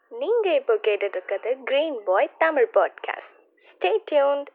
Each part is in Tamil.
நீங்க இப்போ கேட்டுட்டு இருக்கிறது green boy Tamil podcast stay tuned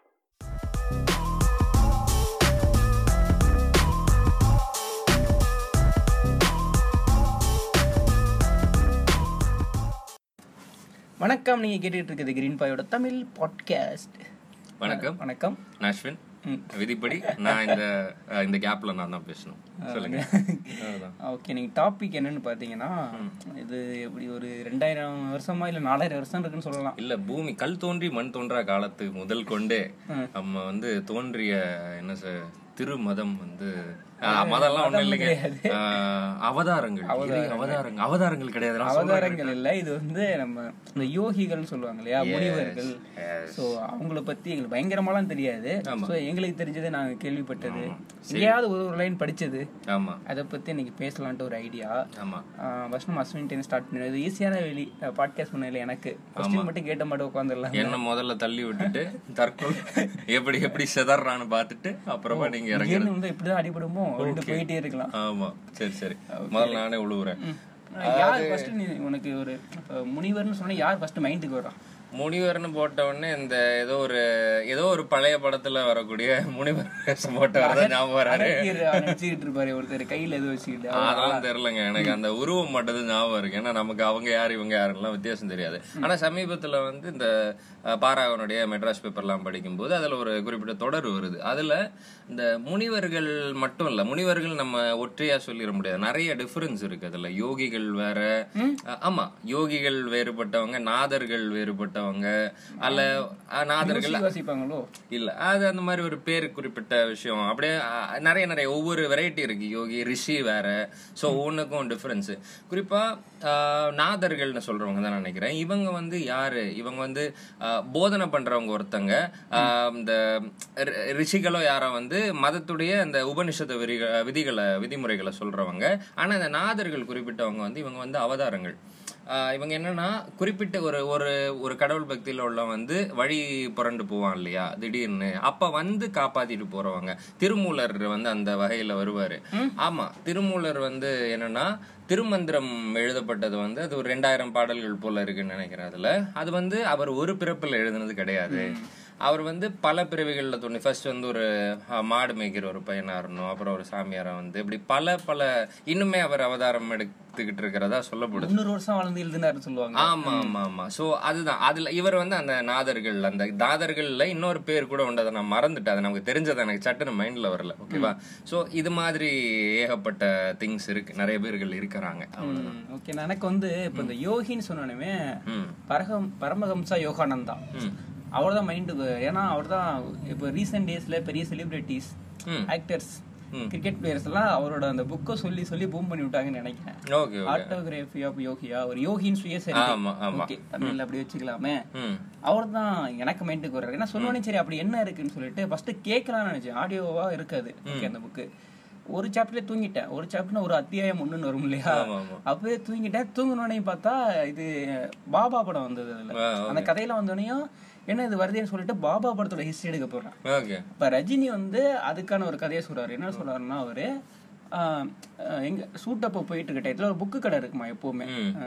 வணக்கம் நீங்க கேட்டுட்டு இருக்கிறது கிரீன் பாயோட தமிழ் பாட்காஸ்ட் வணக்கம் வணக்கம் நான் அஸ்வின் விதிப்படி நான் இந்த அஹ், இந்த கேப்ல நான் தான் பேசணும் சொல்லுங்க அவ்வளவுதான். ஓகே நீங்க டாபிக் என்னன்னு பாத்தீங்கன்னா இது எப்படி ஒரு ரெண்டாயிரம் வருஷமா இல்ல நாலாயிரம் வருஷம் இருக்குன்னு சொல்லலாம் இல்ல பூமி கல் தோன்றி மண் தோன்றா காலத்து முதல் கொண்டே நம்ம வந்து தோன்றிய என்ன சார் திருமதம் வந்து அஹ், மதம்லாம் ஒண்ணும் இல்லைங்க அஹ், அவதாரங்கள் இறை அவதாரங்கள் அவதாரங்கள் கிடையாது நான் சொல்றேன். அவதாரங்கள் இல்ல இது வந்து நம்ம இந்த யோகிகள்னு சொல்லுவாங்க இல்லையா முனிவர்கள் சோ அவங்கள பத்தி எங்களுக்கு பயங்கரமாலாம் தெரியாது சோ எங்களுக்கு தெரிஞ்சது நாங்க கேள்விப்பட்டது எங்கேயாவது ஒரு ஒரு லைன் படிச்சது ஆமா அதை பத்தி இன்னைக்கு பேசலான்ட்டு ஒரு ஐடியா ஆமா ஃபர்ஸ்ட் நம்ம அஸ்வின் டென் ஸ்டார்ட் பண்ணது ஈஸியான வெளி பாட்காஸ்ட் பண்ணல எனக்கு கொஸ்டின் மட்டும் கேட்ட மட்டும் உட்காந்துடலாம் என்ன முதல்ல தள்ளி விட்டுட்டு தற்கொலை எப்படி எப்படி செதறான்னு பார்த்துட்டு அப்புறமா நீங்க இறங்கி கேள்வி வந்து இப்படிதான் அடிபடுமோ அப்படின்ட்டு போயிட்டே இருக்கலாம் ஆமா சரி சரி முதல்ல நானே உழுவுறேன் யார் ஃபர்ஸ்ட் நீ உனக்கு ஒரு இப்ப முனிவர்னு சொன்னா யார் ஃபர்ஸ்ட் மைண்டுக்கு வரும் முனிவர்னு போட்ட உடனே இந்த ஏதோ ஒரு ஏதோ ஒரு பழைய படத்துல வரக்கூடிய முனிவர் வேஷம் போட்டவர் தான் ஞாபகம் வராரு நினைச்சுக்கிட்டு இருப்பாரு ஒருத்தர் கையில எதுவும் வச்சுக்கிட்டு அதெல்லாம் தெரியலங்க எனக்கு அந்த உருவம் மட்டும் தான் ஞாபகம் இருக்கு ஏன்னா நமக்கு அவங்க யாரு இவங்க யாருலாம் வித்தியாசம் தெரியாது ஆனா சமீபத்துல வந்து இந்த அஹ், பாராவனுடைய மெட்ராஸ் பேப்பர்லாம் படிக்கும்போது அதுல ஒரு குறிப்பிட்ட தொடர் வருது அதுல இந்த முனிவர்கள் மட்டும் இல்ல முனிவர்கள் நம்ம ஒற்றையா சொல்லிட முடியாது நிறைய டிஃபரன்ஸ் இருக்கு அதுல யோகிகள் வேற அஹ், ஆமா யோகிகள் வேறுபட்டவங்க நாதர்கள் வேறுபட்டவங்க அல்ல அஹ், நாதர்கள் யோசிப்பாங்களோ இல்ல அது அந்த மாதிரி ஒரு பேர் குறிப்பிட்ட விஷயம் அப்படியே அஹ், நிறைய நிறைய ஒவ்வொரு வெரைட்டி இருக்கு யோகி ரிஷி வேற சோ ஒவ்வொன்றுக்கும் டிஃபரன்ஸ் குறிப்பா அஹ், நாதர்கள்னு சொல்றவங்க தான் நான் நினைக்கிறேன் இவங்க வந்து யாரு இவங்க வந்து அஹ், போதனை பண்றவங்க ஒருத்தங்க அஹ், இந்த ரி- ரிஷிகளோ யாரோ வந்து மதத்துடைய அந்த உபனிஷத்து விரிக விதிகளை விதிமுறைகளை சொல்றவங்க ஆனா இந்த நாதர்கள் குறிப்பிட்டவங்க வந்து இவங்க வந்து அவதாரங்கள் ஆஹ் இவங்க என்னன்னா குறிப்பிட்ட ஒரு ஒரு ஒரு கடவுள் பக்தியில உள்ள வந்து வழி புரண்டு போவான் இல்லையா திடீர்னு அப்ப வந்து காப்பாத்திட்டு போறவங்க திருமூலர் வந்து அந்த வகையில வருவாரு ஆமா திருமூலர் வந்து என்னன்னா திருமந்திரம் எழுதப்பட்டது வந்து அது ஒரு ரெண்டாயிரம் பாடல்கள் போல இருக்குன்னு நினைக்கிறேன் அதுல அது வந்து அவர் ஒரு பிறப்புல எழுதுனது கிடையாது அவர் வந்து பல பிறவிகள்ல தோணி ஃபர்ஸ்ட் வந்து ஒரு அஹ், மாடு மேய்க்கிற ஒரு பையனா இருந்தோம் அப்புறம் ஒரு சாமியாரா வந்து இப்படி பல பல இன்னுமே அவர் அவதாரம் எடுத்துக்கிட்டு இருக்கிறதா சொல்லப்படுது முந்நூறு வருஷம் வளர்ந்து எழுதுனாருன்னு சொல்லுவாங்க ஆமா ஆமா ஆமா சோ அதுதான் அதுல இவர் வந்து அந்த நாதர்கள் அந்த நாதர்கள்ல இன்னொரு பேர் கூட உண்டு அதை நான் மறந்துட்டேன் அது நமக்கு தெரிஞ்சது எனக்கு சட்டுன்னு மைண்ட்ல வரல ஓகேவா சோ இது மாதிரி ஏகப்பட்ட திங்ஸ் இருக்கு நிறைய பேர்கள் இருக்கிறாங்க ஓகே எனக்கு வந்து இப்ப இந்த யோகின்னு சொன்னோடனே ம். பரகம் பரமஹம்சா யோகானந்தா அவர் தான் மைண்டுக்கு ஏன்னா அவர் தான் இப்போ ரீசெண்ட் டேஸ்ல பெரிய செலிபிரிட்டிஸ் ம். ஆக்டர்ஸ் கிரிக்கெட் பிளேயர்ஸ் எல்லாம் அவரோட அந்த புக்கை சொல்லி சொல்லி பூம் பண்ணி விட்டாங்கன்னு நினைக்கிறேன் ஓகே ஓகே ஆட்டோகிராஃபி ஆஃப் யோகியா ஒரு யோகின் சுயசரிதை ஆமா ஆமா ஓகே தமிழ்ல அப்படி வச்சுக்கலாமே ம் அவர் தான் எனக்கு மைண்டுக்கு வர்றாரு ஏன்னா சொன்னோடனே சரி அப்படி என்ன இருக்குன்னு சொல்லிட்டு ஃபர்ஸ்ட் கேட்கலாம்னு நினைச்சேன் ஆடியோவா இருக்காது ஓகே அந்த புக்கு ஒரு சாப்டர்ல தூங்கிட்டேன் ஒரு சாப்டர்னா ஒரு அத்தியாயம் ஒண்ணுன்னு வரும் இல்லையா ஆமா, ஆமா. அப்பவே தூங்கிட்டேன் தூங்கினோடனே பார்த்தா இது பாபா படம் வந்தது அதுல ஆ, அந்த கதையில வந்தோடனையும் என்ன இது வருதுன்னு சொல்லிட்டு பாபா படத்தோட ஹிஸ்டரி எடுக்க போறேன் ஓகே இப்ப ரஜினி வந்து அதுக்கான ஒரு கதையை சொல்றாரு என்ன சொல்றாருன்னா அவரு ஆஹ், ஆஹ், எங்க சூட்டப்போ போயிட்டு இருக்க டயத்துல ஒரு புக்கு கடை இருக்குமா எப்பவுமே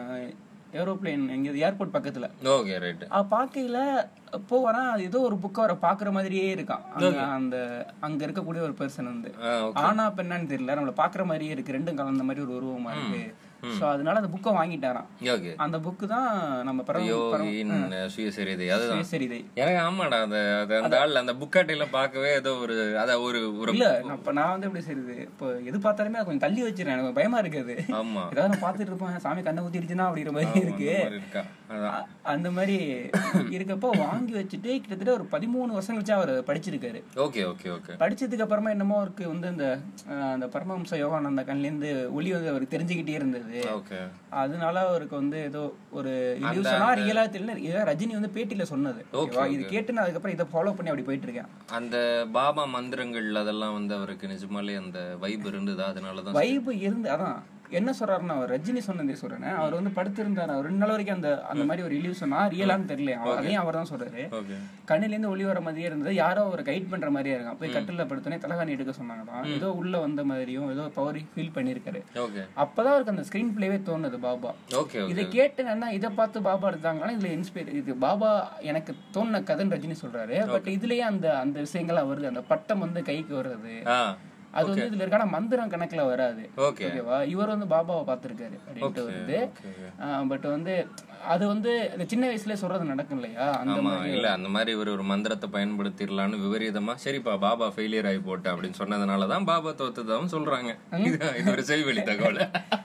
ஏரோப்ளேன் எங்க ஏர்போர்ட் பக்கத்துல ஓகே ரைட் அவ பாக்கையில போ வரான் அது ஏதோ ஒரு புக்க வர பாக்குற மாதிரியே இருக்கான் அங்க அந்த அங்க இருக்கக்கூடிய ஒரு பர்சன் வந்து ஆனா பெண்ணான்னு தெரியல நம்மள பாக்குற மாதிரியே இருக்கு ரெண்டும் கலந்த மாதிரி ஒரு உருவமா இருக்கு சோ அதனால அந்த புக்கை வாங்கிட்டாராம் ஓகே அந்த புக்கு தான் நம்ம பரம யோகின் சுயசரிதை அதுதான் சரிதை எனக்கு ஆமாடா அந்த அது அந்த ஆள் அந்த புக்காட்டையில பார்க்கவே ஏதோ ஒரு அத ஒரு ஒரு இல்ல நான் இப்ப நான் வந்து எப்படி செய்யுது இப்போ எது பார்த்தாலுமே அதை கொஞ்சம் தள்ளி வச்சிருக்கேன் எனக்கு பயமா இருக்குது ஆமா ஏதாவது நான் பாத்துட்டு இருப்பேன் சாமி கண்ணை ஊத்திடுச்சுன்னா அப்படிங்கிற மாதிரி இருக்கு அந்த மாதிரி இருக்கா அதான் அ- அந்த மாதிரி இருக்கப்போ வாங்கி வச்சுட்டு கிட்டத்தட்ட ஒரு பதிமூணு வருஷம் கழிச்சு அவர் படிச்சிருக்காரு ஓகே ஓகே ஓகே படிச்சதுக்கு அப்புறமா என்னமோ அவருக்கு வந்து இந்த அஹ், அந்த பரமஹம்ச யோகானந்த கண்லேருந்து ஒளி வந்து அவருக்கு தெரிஞ்சுக்கிட்டே இருந்தது ஓகே அதனால அவருக்கு வந்து ஏதோ ஒரு இல்யூஷனா ரியலா தெரியல இதை ரஜினி வந்து பேட்டியில சொன்னது ஓகேவா? இது கேட்டு நான் அதுக்கப்புறம் இதை ஃபாலோ பண்ணி அப்படி போயிட்டு இருக்கேன் அந்த பாபா மந்திரங்கள் அதெல்லாம் வந்து அவருக்கு நிஜமாலே அந்த வைப் இருந்ததா அதனாலதான் வைப் இருந்து அதான் என்ன சொல்றாருன்னா அவர் ரஜினி சொன்னதே சொல்றேன் அவர் வந்து படுத்திருந்தார் அவர் ரெண்டு நாள் வரைக்கும் அந்த அந்த மாதிரி ஒரு இழிவு சொன்னா ரியலான்னு தெரியல அவர் அதையும் அவர் தான் சொல்றாரு ஓகே கண்ணில இருந்து ஒளி வர மாதிரியே இருந்தது யாரோ ஒரு கைட் பண்ற மாதிரியே இருக்கான் போய் கட்டில படுத்தோடனே தலகாணி எடுக்க சொன்னாங்களாம் ஏதோ உள்ள வந்த மாதிரியும் ஏதோ பவர் ஃபீல் பண்ணிருக்காரு ஓகே அப்பதான் அவருக்கு அந்த ஸ்கிரீன் பிளேவே தோணுது பாபா ஓகே ஓகே இதை கேட்டு என்ன இதை பார்த்து பாபா எடுத்தாங்கன்னா இதுல இன்ஸ்பயர் இது பாபா எனக்கு தோணுன கதைன்னு ரஜினி சொல்றாரு பட் இதுலயே அந்த அந்த விஷயங்கள்லாம் வருது அந்த பட்டம் வந்து கைக்கு வருது ஆ அது வந்து இதுல இருக்கான மந்திரம் கணக்குல வராது ஓகே ஓகேவா இவர் வந்து பாபாவை பார்த்திருக்காரு அப்படின்ட்டு வருது ஓகே பட் வந்து அது வந்து இந்த சின்ன வயசுல சொல்றது நடக்கும் இல்லையா அந்த ஆமா இல்ல அந்த மாதிரி இவர் ஒரு மந்திரத்தை பயன்படுத்திடலாம்னு விபரீதமா சரிப்பா பாபா ஃபெயிலியர் ஆகி போட்ட அப்படின்னு சொன்னதுனாலதான் பாபா தோத்துதான் சொல்றாங்க இது இது ஒரு செவிவெளி தகவல்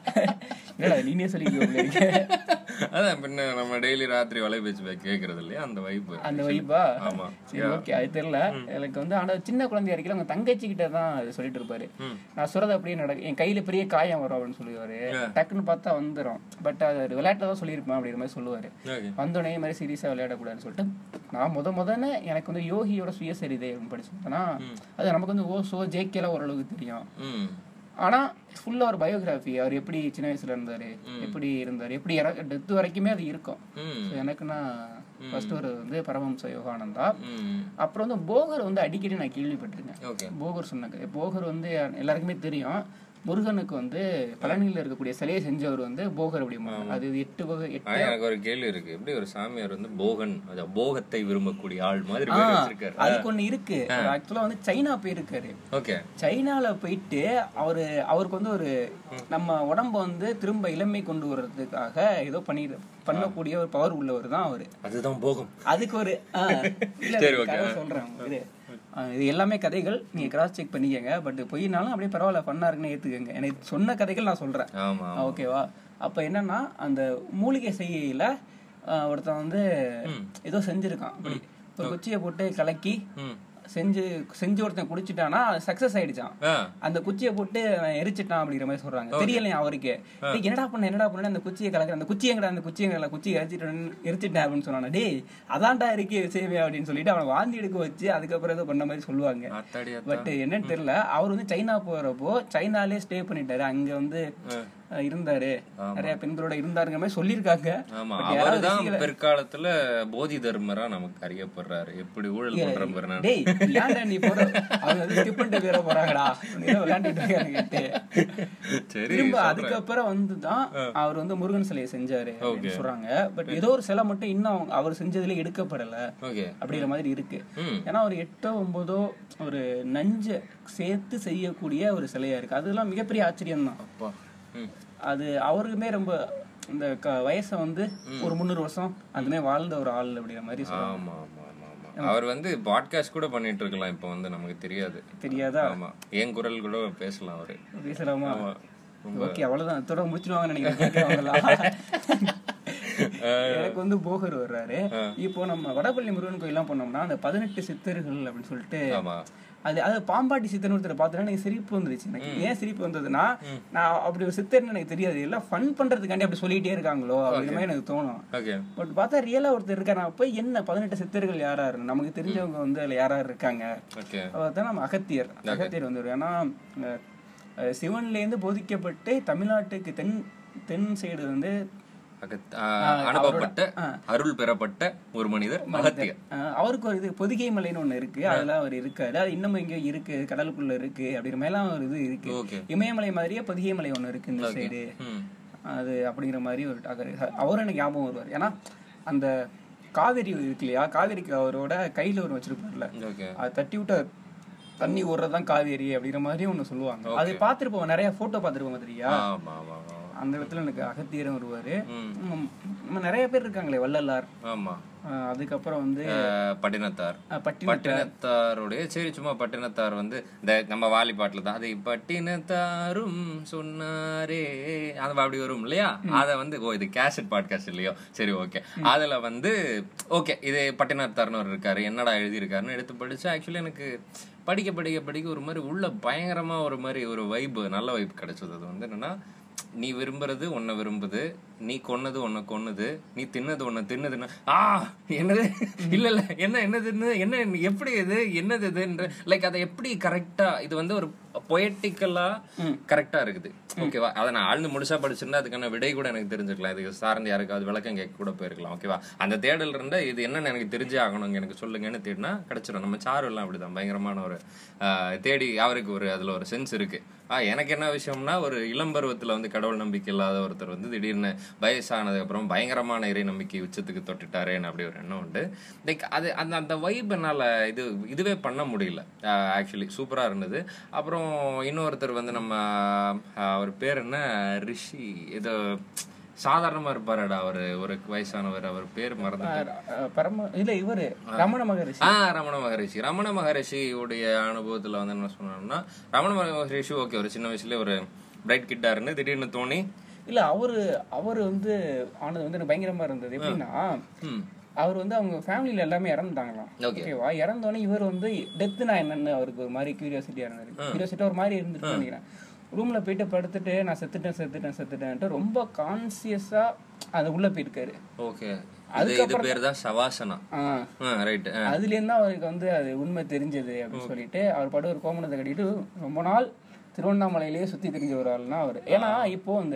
இல்லடா, நீனே சொல்லிக்க அதான் பின்ன நம்ம டெய்லி ராத்திரி வலை பேச்சு கேக்குறது இல்லையா அந்த வைப்பு அந்த வைப்பா ஆமா சரி ஓகே அது தெரியல எனக்கு வந்து ஆனா சின்ன குழந்தையா இருக்கல அவங்க தங்கச்சி கிட்ட தான் அது சொல்லிட்டு இருப்பாரு நான் சொல்றது அப்படியே நடக்கும் என் கையில பெரிய காயம் வரும் அப்படின்னு சொல்லுவாரு டக்குன்னு பார்த்தா வந்துரும் பட் அது ஒரு விளையாட்டுல தான் சொல்லியிருப்பேன் அப்படிங்கிற மாதிரி சொல்லுவாரு ஓகே வந்தோடனே இந்த மாதிரி சீரியஸா விளையாடக்கூடாதுன்னு சொல்லிட்டு நான் முத முதன்னு எனக்கு வந்து யோகியோட சுயசரிதை அப்படின்னு படிச்சிருந்தேன்னா அது நமக்கு வந்து ஓசோ ஜேகேல ஓரளவுக்கு தெரியும் ம் ஆனா ஃபுல்லா ஒரு பயோகிராஃபி அவர் எப்படி சின்ன வயசுல இருந்தாரு எப்படி இருந்தாரு எப்படி டெத் வரைக்குமே அது இருக்கும் ம் So எனக்குன்னா ஃபர்ஸ்ட் ஒரு வந்து பரமஹம்ச யோகானந்தா ம் அப்புறம் வந்து போகர் வந்து அடிக்கடி நான் கேள்விப்பட்டிருக்கேன் ஓகே போகர் சொன்னாங்க போகர் வந்து எல்லாருக்குமே தெரியும் முருகனுக்கு வந்து பழனியில் இருக்கக்கூடிய சிலையை செஞ்சவர் வந்து போகர் அப்படிம்பாங்க அது எட்டு வகை எட்டு ஆனா எனக்கு ஒரு கேள்வி இருக்கு எப்படி ஒரு சாமியார் வந்து போகன் அதாவது போகத்தை விரும்பக்கூடிய ஆள் மாதிரி பேர் வச்சிருக்காரு அதுக்கு ஒண்ணு இருக்கு ஆக்சுவலா வந்து சைனா போயிருக்காரு ஓகே சைனால போயிட்டு அவரு அவருக்கு வந்து ஒரு நம்ம உடம்ப வந்து திரும்ப இளமை கொண்டு வர்றதுக்காக ஏதோ பண்ணி பண்ணக்கூடிய ஒரு பவர் உள்ளவர் தான் அவரு அதுதான் போகம் அதுக்கு ஒரு ஆ, இல்ல, சரி, ஒரு okay. கதை சொல்றேன் உங்களுக்கு. ஆ, இது எல்லாமே கதைகள் நீங்க கிராஸ் செக் பண்ணிக்கங்க பட் பொய்னாலும் அப்படியே பரவாயில்ல ஃபன்னா இருக்குன்னு ஏத்துக்கங்க எனக்கு சொன்ன கதைகள் நான் சொல்றேன் ஆமா ஆ, ஓகேவா அப்ப என்னன்னா அந்த மூலிகை செய்கையில ஆ, ஒருத்தன் வந்து ஏதோ செஞ்சிருக்கான் அப்படி ஒரு குச்சியை போட்டு கலக்கி ம் செஞ்சு செஞ்சு ஒருத்தன் குடிச்சிட்டானா சக்சஸ் ஆயிடுச்சான் ஆ அந்த குச்சியை போட்டு அவன் எரிச்சிட்டான் அப்படிங்கிற மாதிரி சொல்றாங்க தெரியலையா அவருக்கு டேய், என்னடா பண்ண என்னடா பண்ண அந்த குச்சியை கலக்குற அந்த குச்சி எங்கடா அந்த குச்சி எங்கடா குச்சி எரிச்சிட்டேன் எரிச்சிட்டேன் அப்படின்னு சொன்னான் டேய் அதான்டா இருக்கே விஷயமே அப்படின்னு சொல்லிட்டு அவனை வாந்தி எடுக்க வச்சு அதுக்கப்புறம் ஏதோ பண்ண மாதிரி சொல்லுவாங்க அத்தாடி பட் என்னன்னு தெரியல அவர் வந்து சைனா போறப்போ சைனாலே ஸ்டே பண்ணிட்டாரு அங்க வந்து அஹ், இருந்தாரு நிறைய பெண்களோட இருந்தாருங்கிற மாதிரி சொல்லியிருக்காங்க ஆமா But யாராவது அவர்தான் ரசிகல- பிற்காலத்துல போதி தர்மரா நமக்கு அறியப்படுறாரு எப்படி ஊழல் பண்ற பாரு நான் டேய் ஏன்டா நீ போற அவங்க வந்து ஸ்கிப் பண்ணிட்டு பேர போறாங்கடா நீ ஏதோ விளையாண்டுட்டு இருக்காங்க சரி திரும்ப அதுக்கப்புறம் வந்துதான் அவர் வந்து முருகன் சிலையை செஞ்சாரு அப்படின்னு சொல்றாங்க பட் ஏதோ ஒரு சிலை மட்டும் இன்னும் அவங்க- அவர் செஞ்சதுல எடுக்கப்படல ஓகே அப்படிங்கிற மாதிரி இருக்கு ம் ஏன்னா ஒரு எட்டோ ஒன்பதோ ஒரு நஞ்ச சேர்த்து செய்யக்கூடிய ஒரு சிலையா இருக்கு அதெல்லாம் மிகப்பெரிய ஆச்சரியம் தான் அப்பா ம் அது அவருக்குமே ரொம்ப இந்த க- வயசை வந்து ஒரு முந்நூறு வருஷம் அதுமே வாழ்ந்த ஒரு ஆள் அப்படிங்கிற மாதிரி சொல்றாங்க ஆமா ஆமா ஆமா ஆமா அவர் வந்து பாட்காஸ்ட் கூட பண்ணிட்டு இருக்கலாம் இப்போ வந்து நமக்கு தெரியாது தெரியாதா ஆமா என் குரல் கூட பேசலாம் அவரு பேசலாமா ஆமா ஓகே அவ்வளவுதான் இதோட முடிச்சிடுவாங்கன்னு நினைக்கிறேன் கேட்கறவங்கலாம். எனக்கு வந்து போகர் வர்றாரு இப்போ நம்ம வடபள்ளி முருகன் கோயிலாம் போனோம்னா அந்த பதினெட்டு சித்தர்கள் அப்படின்னு சொல்லிட்டு ஆமா அது அது பாம்பாட்டி சித்தன் ஒருத்தர் பார்த்தோன்னா எனக்கு சிரிப்பு வந்துருச்சு எனக்கு ஏன் சிரிப்பு வந்ததுன்னா நான் அப்படி ஒரு சித்தர்னு எனக்கு தெரியாது எல்லாம் ஃபன் பண்றதுக்காண்டி அப்படி சொல்லிட்டே இருக்காங்களோ அப்படிங்கிற மாதிரி எனக்கு தோணும் ஓகே பட் பார்த்தா ரியலா ஒருத்தர் இருக்காரு நான் போய் என்ன பதினெட்டு சித்தர்கள் யாரா இருக்கு நமக்கு தெரிஞ்சவங்க வந்து அதுல யாரா இருக்காங்க ஓகே அவர் தான் நம்ம அகத்தியர் அகத்தியர் வந்து ஏன்னா அஹ், அஹ், சிவன்லேருந்து போதிக்கப்பட்டு தமிழ்நாட்டுக்கு தென் தென் சைடு வந்து அகத்- ஆ, அனுப்பப்பட்ட அருள் பெறப்பட்ட ஒரு மனிதர் அகத்தியர் அஹ், அவருக்கு ஒரு இது பொதிகை மலைன்னு ஒண்ணு இருக்கு அதுல அவர் இருக்காரு அது இன்னமும் எங்கேயோ இருக்கு கடலுக்குள்ள இருக்கு அப்படிங்கிற மாதிரிலாம் ஒரு இது இருக்கு ஓகே இமயமலை மாதிரியே பொதிகை மலை ஒண்ணு இருக்கு இந்த சைடு ம் அது அப்படிங்கிற மாதிரி ஒரு அவர் அவரும் எனக்கு ஞாபகம் வருவார் ஏன்னா அந்த காவேரி இருக்கு இல்லையா காவேரிக்கு அவரோட கையில ஒரு வச்சிருப்பார்ல ஓகே அது தட்டி விட்ட தண்ணி ஓடுறதுதான் காவேரி அப்படிங்கிற மாதிரி ஒண்ணு சொல்லுவாங்க அது பார்த்திருப்போம் நிறைய போட்டோ பார்த்திருப்போம் தெரியா ஆமா ஆமா ஆமா அந்த இடத்துல எனக்கு அகத்தியரும் வருவாரு ம் ம், நம்ம நிறைய பேர் இருக்காங்களே வள்ளலார் ஆமா அஹ் அதுக்கப்புறம் வந்து அஹ், பட்டினத்தார் அஹ், பட்டி பட்டினத்தாருடைய சரி சும்மா பட்டினத்தார் வந்து இந்த நம்ம வாலி பாட்டுல தான் அதை பட்டினத்தாரும் சொன்னாரே அது அப்படி வரும் இல்லையா அத வந்து ஓ இது கேசட் பாட்காஸ்ட் இல்லையோ சரி ஓகே அதுல வந்து ஓகே இது பட்டினத்தார்னு ஒரு இருக்காரு என்னடா எழுதியிருக்காருன்னு எடுத்து படிச்சு ஆக்சுவலி எனக்கு படிக்க படிக்க படிக்க ஒரு மாதிரி உள்ள பயங்கரமா ஒரு மாதிரி ஒரு வைப் நல்ல வைப் கிடைச்சது அது வந்து என்னன்னா நீ விரும்புறது உன்னை விரும்புது நீ கொன்னது உன்னை கொன்னது நீ தின்னது உன்னை தின்னதுன்னு ஆ என்னது இல்ல இல்ல என்ன என்னதுன்னு என்ன எப்படி இது என்னது இதுன்ற லைக் அதை எப்படி கரெக்டா இது வந்து ஒரு பொயட்டிக்கலா கரெக்டா இருக்குது ஓகேவா அதை நான் ஆழ்ந்து முழுசா படிச்சிருந்தா அதுக்கான விடை கூட எனக்கு தெரிஞ்சுக்கலாம் இதுக்கு சார்ந்து யாருக்காவது விளக்கம் கேட்க கூட போயிருக்கலாம் ஓகேவா அந்த தேடல் இருந்தா இது என்னன்னு எனக்கு தெரிஞ்சே ஆகணும் எனக்கு சொல்லுங்கன்னு தேடினா கிடைச்சிடும் நம்ம சாரு எல்லாம் அப்படிதான் பயங்கரமான ஒரு ஆஹ், தேடி அவருக்கு ஒரு அதுல ஒரு சென்ஸ் இருக்கு ஆ எனக்கு என்ன விஷயம்னா ஒரு இளம் பருவத்துல வந்து கடவுள் நம்பிக்கை இல்லாத ஒருத்தர் வந்து திடீர்னு வயசானதுக்கு அப்புறம் பயங்கரமான இறை நம்பிக்கை உச்சத்துக்கு தொட்டுட்டாரேன்னு அப்படி ஒரு எண்ணம் உண்டு லைக் அது அந்த அந்த வைப் என்னால இது இதுவே பண்ண முடியல ஆக்சுவலி சூப்பரா இருந்தது அப்புறம் இன்னொருத்தர் வந்து நம்ம ஆஹ், அவர் பேர் என்ன ரிஷி இது சாதாரணமா இருப்பாருடா அவரு ஒரு வயசானவர் அவர் பேர் மறந்து அஹ் பரம இல்ல இவரு ரமண மகரிஷி ஆ ரமண மகரிஷி ரமண மகரிஷியுடைய அனுபவத்துல வந்து என்ன சொன்னோம்னா ரமண மகரிஷி ஓகே ஒரு சின்ன வயசுல ஒரு பிரைட் கிட்டா இருந்து திடீர்னு தோணி இல்ல அவரு அவரு வந்து ஆனது வந்து எனக்கு பயங்கரமா இருந்தது எப்படின்னா ம் அவர் வந்து அவங்க ஃபேமிலியில எல்லாமே இறந்துட்டாங்களாம் Okay. ஓகேவா இறந்தோடனே இவர் வந்து டெத்துனா என்னன்னு அவருக்கு ஒரு மாதிரி கியூரியாசிட்டியா இருந்தாரு கியூரியாசிட்டி ஒரு மாதிரி இருந்துட்டு நினைக்கிறேன் ரூம்ல போயிட்டு படுத்துட்டு நான் செத்துட்டேன் செத்துட்டேன் செத்துட்டேன்ட்டு ரொம்ப கான்சியஸா அது உள்ள போயிருக்காரு ஓகே இது இது பேர் தான் சவாசனா ஆஹ் ரைட் அதுல இருந்து அவருக்கு வந்து அது உண்மை தெரிஞ்சது அப்படின்னு சொல்லிட்டு அவர் பாட்டு ஒரு கோமணத்தை கட்டிட்டு ரொம்ப நாள் திருவண்ணாமலையிலேயே சுத்தி தெரிஞ்ச ஒரு ஆள்னா அவர் ஏன்னா இப்போ இந்த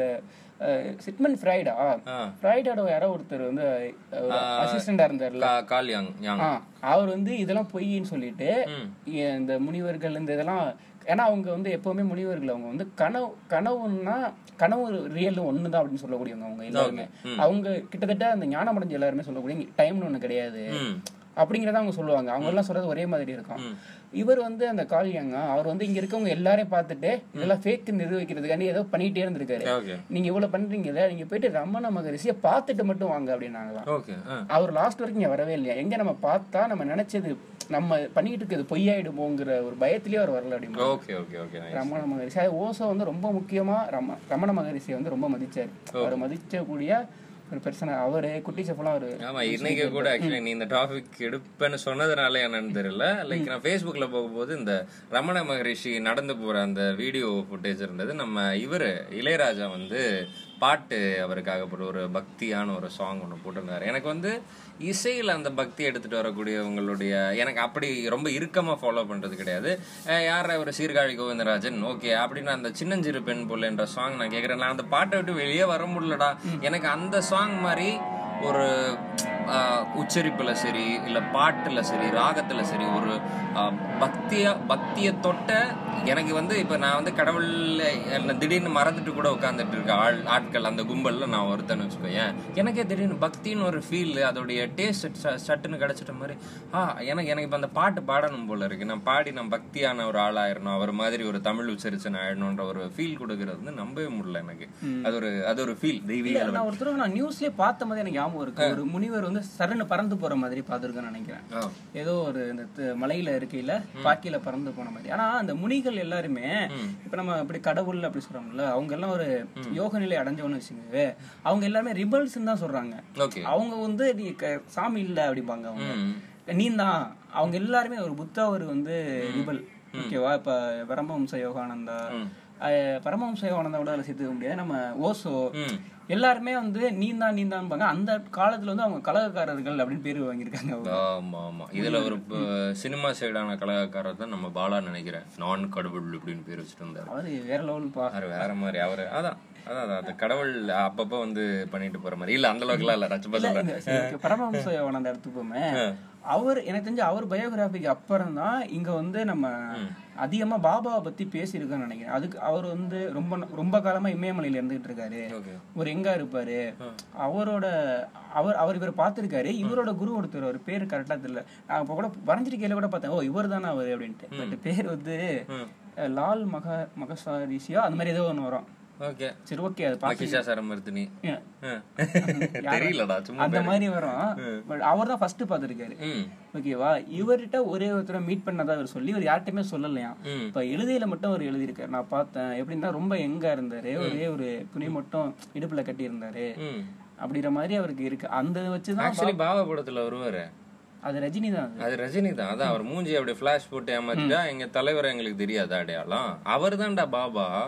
சிட்மன் ஃப்ரைடா ஃப்ரைடோட யாரோ ஒருத்தர் வந்து அசிஸ்டண்டா இருந்தார்ல கால் யாங் யாங் ஆ, அவர் வந்து இதெல்லாம் பொய்ன்னு சொல்லிட்டு இ- இந்த முனிவர்கள் இந்த இதெல்லாம் ஏன்னா அவங்க வந்து எப்பவுமே முனிவர்கள் அவங்க வந்து கனவு கனவுன்னா கனவு ரியல் ஒண்ணுதான் அப்படின்னு சொல்லக்கூடியவங்க அவங்க எல்லாருமே அவங்க கிட்டத்தட்ட அந்த ஞானம் அடைஞ்ச எல்லாருமே சொல்லக்கூடிய டைம்னு ஒண்ணு கிடையாது ம் அப்படிங்கறத அவங்க சொல்லுவாங்க அவங்க எல்லாம் சொல்றது ஒரே மாதிரி இருக்கும் இவர் வந்து அந்த காளியங்க அவர் வந்து இங்க இருக்கவங்க எல்லாரையும் பார்த்துட்டு இதெல்லாம் ஃபேக் நிரூபிக்கிறதுக்காண்டி ஏதோ பண்ணிட்டே இருந்திருக்காரு ஓகே நீங்க இவ்வளவு பண்றீங்கல்ல நீங்க போயிட்டு ரமண மகரிஷியை பார்த்துட்டு மட்டும் வாங்க அப்படின்னாங்களாம் ஓகே அவர் லாஸ்ட் வரைக்கும் இங்க வரவே இல்லையா எங்க நம்ம பார்த்தா நம்ம நினைச்சது நம்ம பண்ணிட்டு இருக்கிறது பொய்யாயிடுமோங்கிற ஒரு பயத்திலேயே அவர் வரல அப்படின்னு okay okay okay Ramana Maharishi அது ஓசோ வந்து ரொம்ப முக்கியமா ரம ரமண மகரிஷியை வந்து ரொம்ப மதிச்சாரு அவர் மதிச்சக்கூடிய ஒரு பெர்சன அவரு குட்டி செஃப்லாம் அவரு ஆமா இன்னைக்கு கூட ஆக்சுவலி நீ இந்த டாபிக் எடுப்பேன்னு சொன்னதுனால என்னன்னு தெரியல லைக் நான் ஃபேஸ்புக்ல போகும்போது இந்த ரமண மகரிஷி நடந்து போற அந்த வீடியோ ஃபுட்டேஜ் இருந்தது நம்ம இவரு இளையராஜா வந்து பாட்டு அவருக்காக போட்டு ஒரு பக்தியான ஒரு சாங் ஒன்று போட்டிருந்தாரு எனக்கு வந்து இசையில் அந்த பக்தி எடுத்துட்டு வரக்கூடியவங்களுடைய எனக்கு அப்படி ரொம்ப இறுக்கமாக ஃபாலோ பண்றது கிடையாது அஹ் யார் ஒரு சீர்காழி கோவிந்தராஜன் ஓகே அப்படின்னு அந்த சின்னஞ்சிறு பெண் புள்ள என்ற சாங் நான் கேட்குறேன் நான் அந்த பாட்டை விட்டு வெளியே வர முடியலடா எனக்கு அந்த சாங் மாதிரி ஒரு ஆஹ், உச்சரிப்புல சரி இல்ல பாட்டுல சரி ராகத்துல சரி ஒரு ஆஹ், பக்தியா பக்திய தொட்ட எனக்கு வந்து இப்ப நான் வந்து கடவுள் என்ன திடீர்னு மறந்துட்டு கூட உட்காந்துட்டு இருக்க ஆள் ஆட்கள் அந்த கும்பல்ல நான் ஒருத்தன் வச்சுக்கோயேன் எனக்கே திடீர்னு பக்தின்னு ஒரு ஃபீல் அதோடைய டேஸ்ட் சட்டுன்னு கிடைச்சிட்ட மாதிரி ஆ எனக்கு எனக்கு இப்ப அந்த பாட்டு பாடணும் போல இருக்கு நான் பாடி நான் பக்தியான ஒரு ஆளாயிரணும் அவர் மாதிரி ஒரு தமிழ் உச்சரிச்சன் ஆயிடணும்ன்ற ஒரு ஃபீல் கொடுக்கறது வந்து நம்பவே முடியல எனக்கு அது ஒரு அது ஒரு ஃபீல் தெய்வீக இல்ல, நான் ஒரு தடவை நான் நியூஸ்லயே பார்த்த மாதிரி எனக்கு ஞாபகம் இருக்கு ஒரு முனிவர் வந்து சரன்னு பறந்து போற மாதிரி பார்த்திருக்கேன்னு நினைக்கிறேன் ஆ. ஏதோ ஒரு இந்த த- மலையில இருக்கையில பாக்கியில பறந்து போன மாதிரி ஆனா அந்த முனிகள் எல்லாருமே இப்ப நம்ம அப்படி கடவுள் அப்படி சொல்றாங்கல்ல அவங்க எல்லாம் ஒரு யோக நிலை அடைஞ்சவன்னு வச்சுங்க அவங்க எல்லாருமே ரிபல்ஸ் தான் சொல்றாங்க ஓகே அவங்க வந்து நீ க- சாமி இல்ல அப்படிம்பாங்க அவங்க ம். நீ தான் அவங்க எல்லாருமே ஒரு புத்தா ஒரு வந்து ரிபல் ஓகேவா இப்ப பரமஹம்ச யோகானந்தா அஹ் பரமஹம்ச யோகானந்தாவோட அதில் சேர்த்துக்க முடியாது நம்ம ஓசோ ம். எல்லாருமே வந்து நீந்தான் நீந்தான்பாங்க அந்த காலத்துல வந்து அவங்க கலகக்காரர்கள் அப்படின்னு பேர் வாங்கியிருக்காங்க அவங்க ஆமா ஆமா இதுல ஒரு ப- சினிமா சைடான கலாக்காரர் தான் நம்ம பாலா நினைக்கிறேன் நான் கடவுள் அப்படின்னு பேர் வச்சுட்டு இருந்தாரு அவரு வேற லெவல் பா அவரு வேற மாதிரி அவரு அதான் அதான் அதான், அந்த கடவுள் அப்பப்ப வந்து பண்ணிட்டு போற மாதிரி இல்ல அந்த அளவுக்குலாம் இல்ல ரச்சப்பா சொல்றேன் இந்த சரி, okay, பரமஹம்ச யோகானந்தா எடுத்துப்போமே அவர் எனக்கு தெரிஞ்சு அவர் பயோகிராபிக்கு அப்புறம் தான் இங்க வந்து நம்ம அதிகமா பாபாவை பத்தி பேசியிருக்கோம்னு நினைக்கிறேன் அதுக்கு அவர் வந்து ரொம்ப ரொம்ப காலமா இமயமலையில இருந்துகிட்டு இருக்காரு ஓகே ஒரு எங்க இருப்பாரு அவரோட அவர் அவர் இவர் பார்த்திருக்காரு இவரோட குரு ஒருத்தர் அவர் பேர் கரெக்டா தெரியல நான் இப்ப கூட வரைஞ்சிருக்கையில கூட பார்த்தேன் ஓ இவர் தானே அவர் அப்படின்ட்டு பட் பேர் வந்து அஹ், லால் மக மகசாரிஷியா அந்த மாதிரி ஏதோ ஒண்ணு வரும் ஓகே சரி ஓகே அது பார்த்து மகிஷா சரமர்த்தினி தெரியலடா சும்மா அந்த மாதிரி வரும் பட் அவர் தான் ஃபர்ஸ்ட் பார்த்திருக்காரு ம் ஓகேவா இவர்கிட்ட ஒரே ஒருத்தரை மீட் பண்ணதா அவர் சொல்லி இவர் யார்கிட்டயுமே சொல்லலையாம் ம். இப்ப எழுதியில மட்டும் அவர் எழுதியிருக்காரு நான் பார்த்தேன் எப்படின்னா ரொம்ப எங்கா இருந்தாரு ஒரே ஒரு துணி மட்டும் இடுப்புல கட்டி இருந்தாரு ம் அப்படிங்கிற மாதிரி அவருக்கு இருக்கு அந்த வச்சுதான் ஆக்சுவலி பாபா படத்துல வருவாரு அது ரஜினி தான் அது அது ரஜினி தான் அதான் அவர் மூஞ்சி அப்படி ஃபிளாஷ் போட்டு ஏமாத்திட்டா எங்க தலைவர் எங்களுக்கு தெரியாது அடையாளம் அவர் தான்டா பாபா